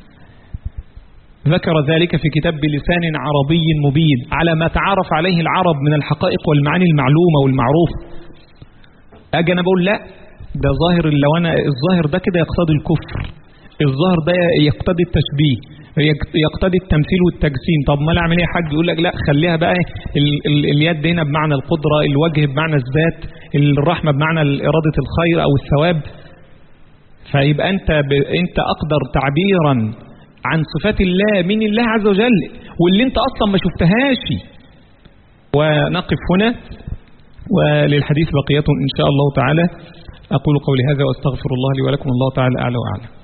ذكر ذلك في كتاب بلسان عربي مبين على ما تعرف عليه العرب من الحقائق والمعاني المعلومة والمعروف أجي أنا بقول لا ده ظاهر لو أنا الظاهر ده كده يقتضي الكفر الظاهر ده يقتضي التشبيه يقتضي التمثيل والتجسيم طب ما اعمل ايه يا حاج يقول لك لا خليها بقى ال ال اليد هنا بمعنى القدرة الوجه بمعنى الذات الرحمة بمعنى إرادة الخير أو الثواب فيبقى أنت ب... أنت أقدر تعبيرا عن صفات الله من الله عز وجل واللي أنت أصلا ما شفتهاش ونقف هنا وللحديث بقية إن شاء الله تعالى أقول قولي هذا وأستغفر الله لي ولكم الله تعالى أعلى وأعلم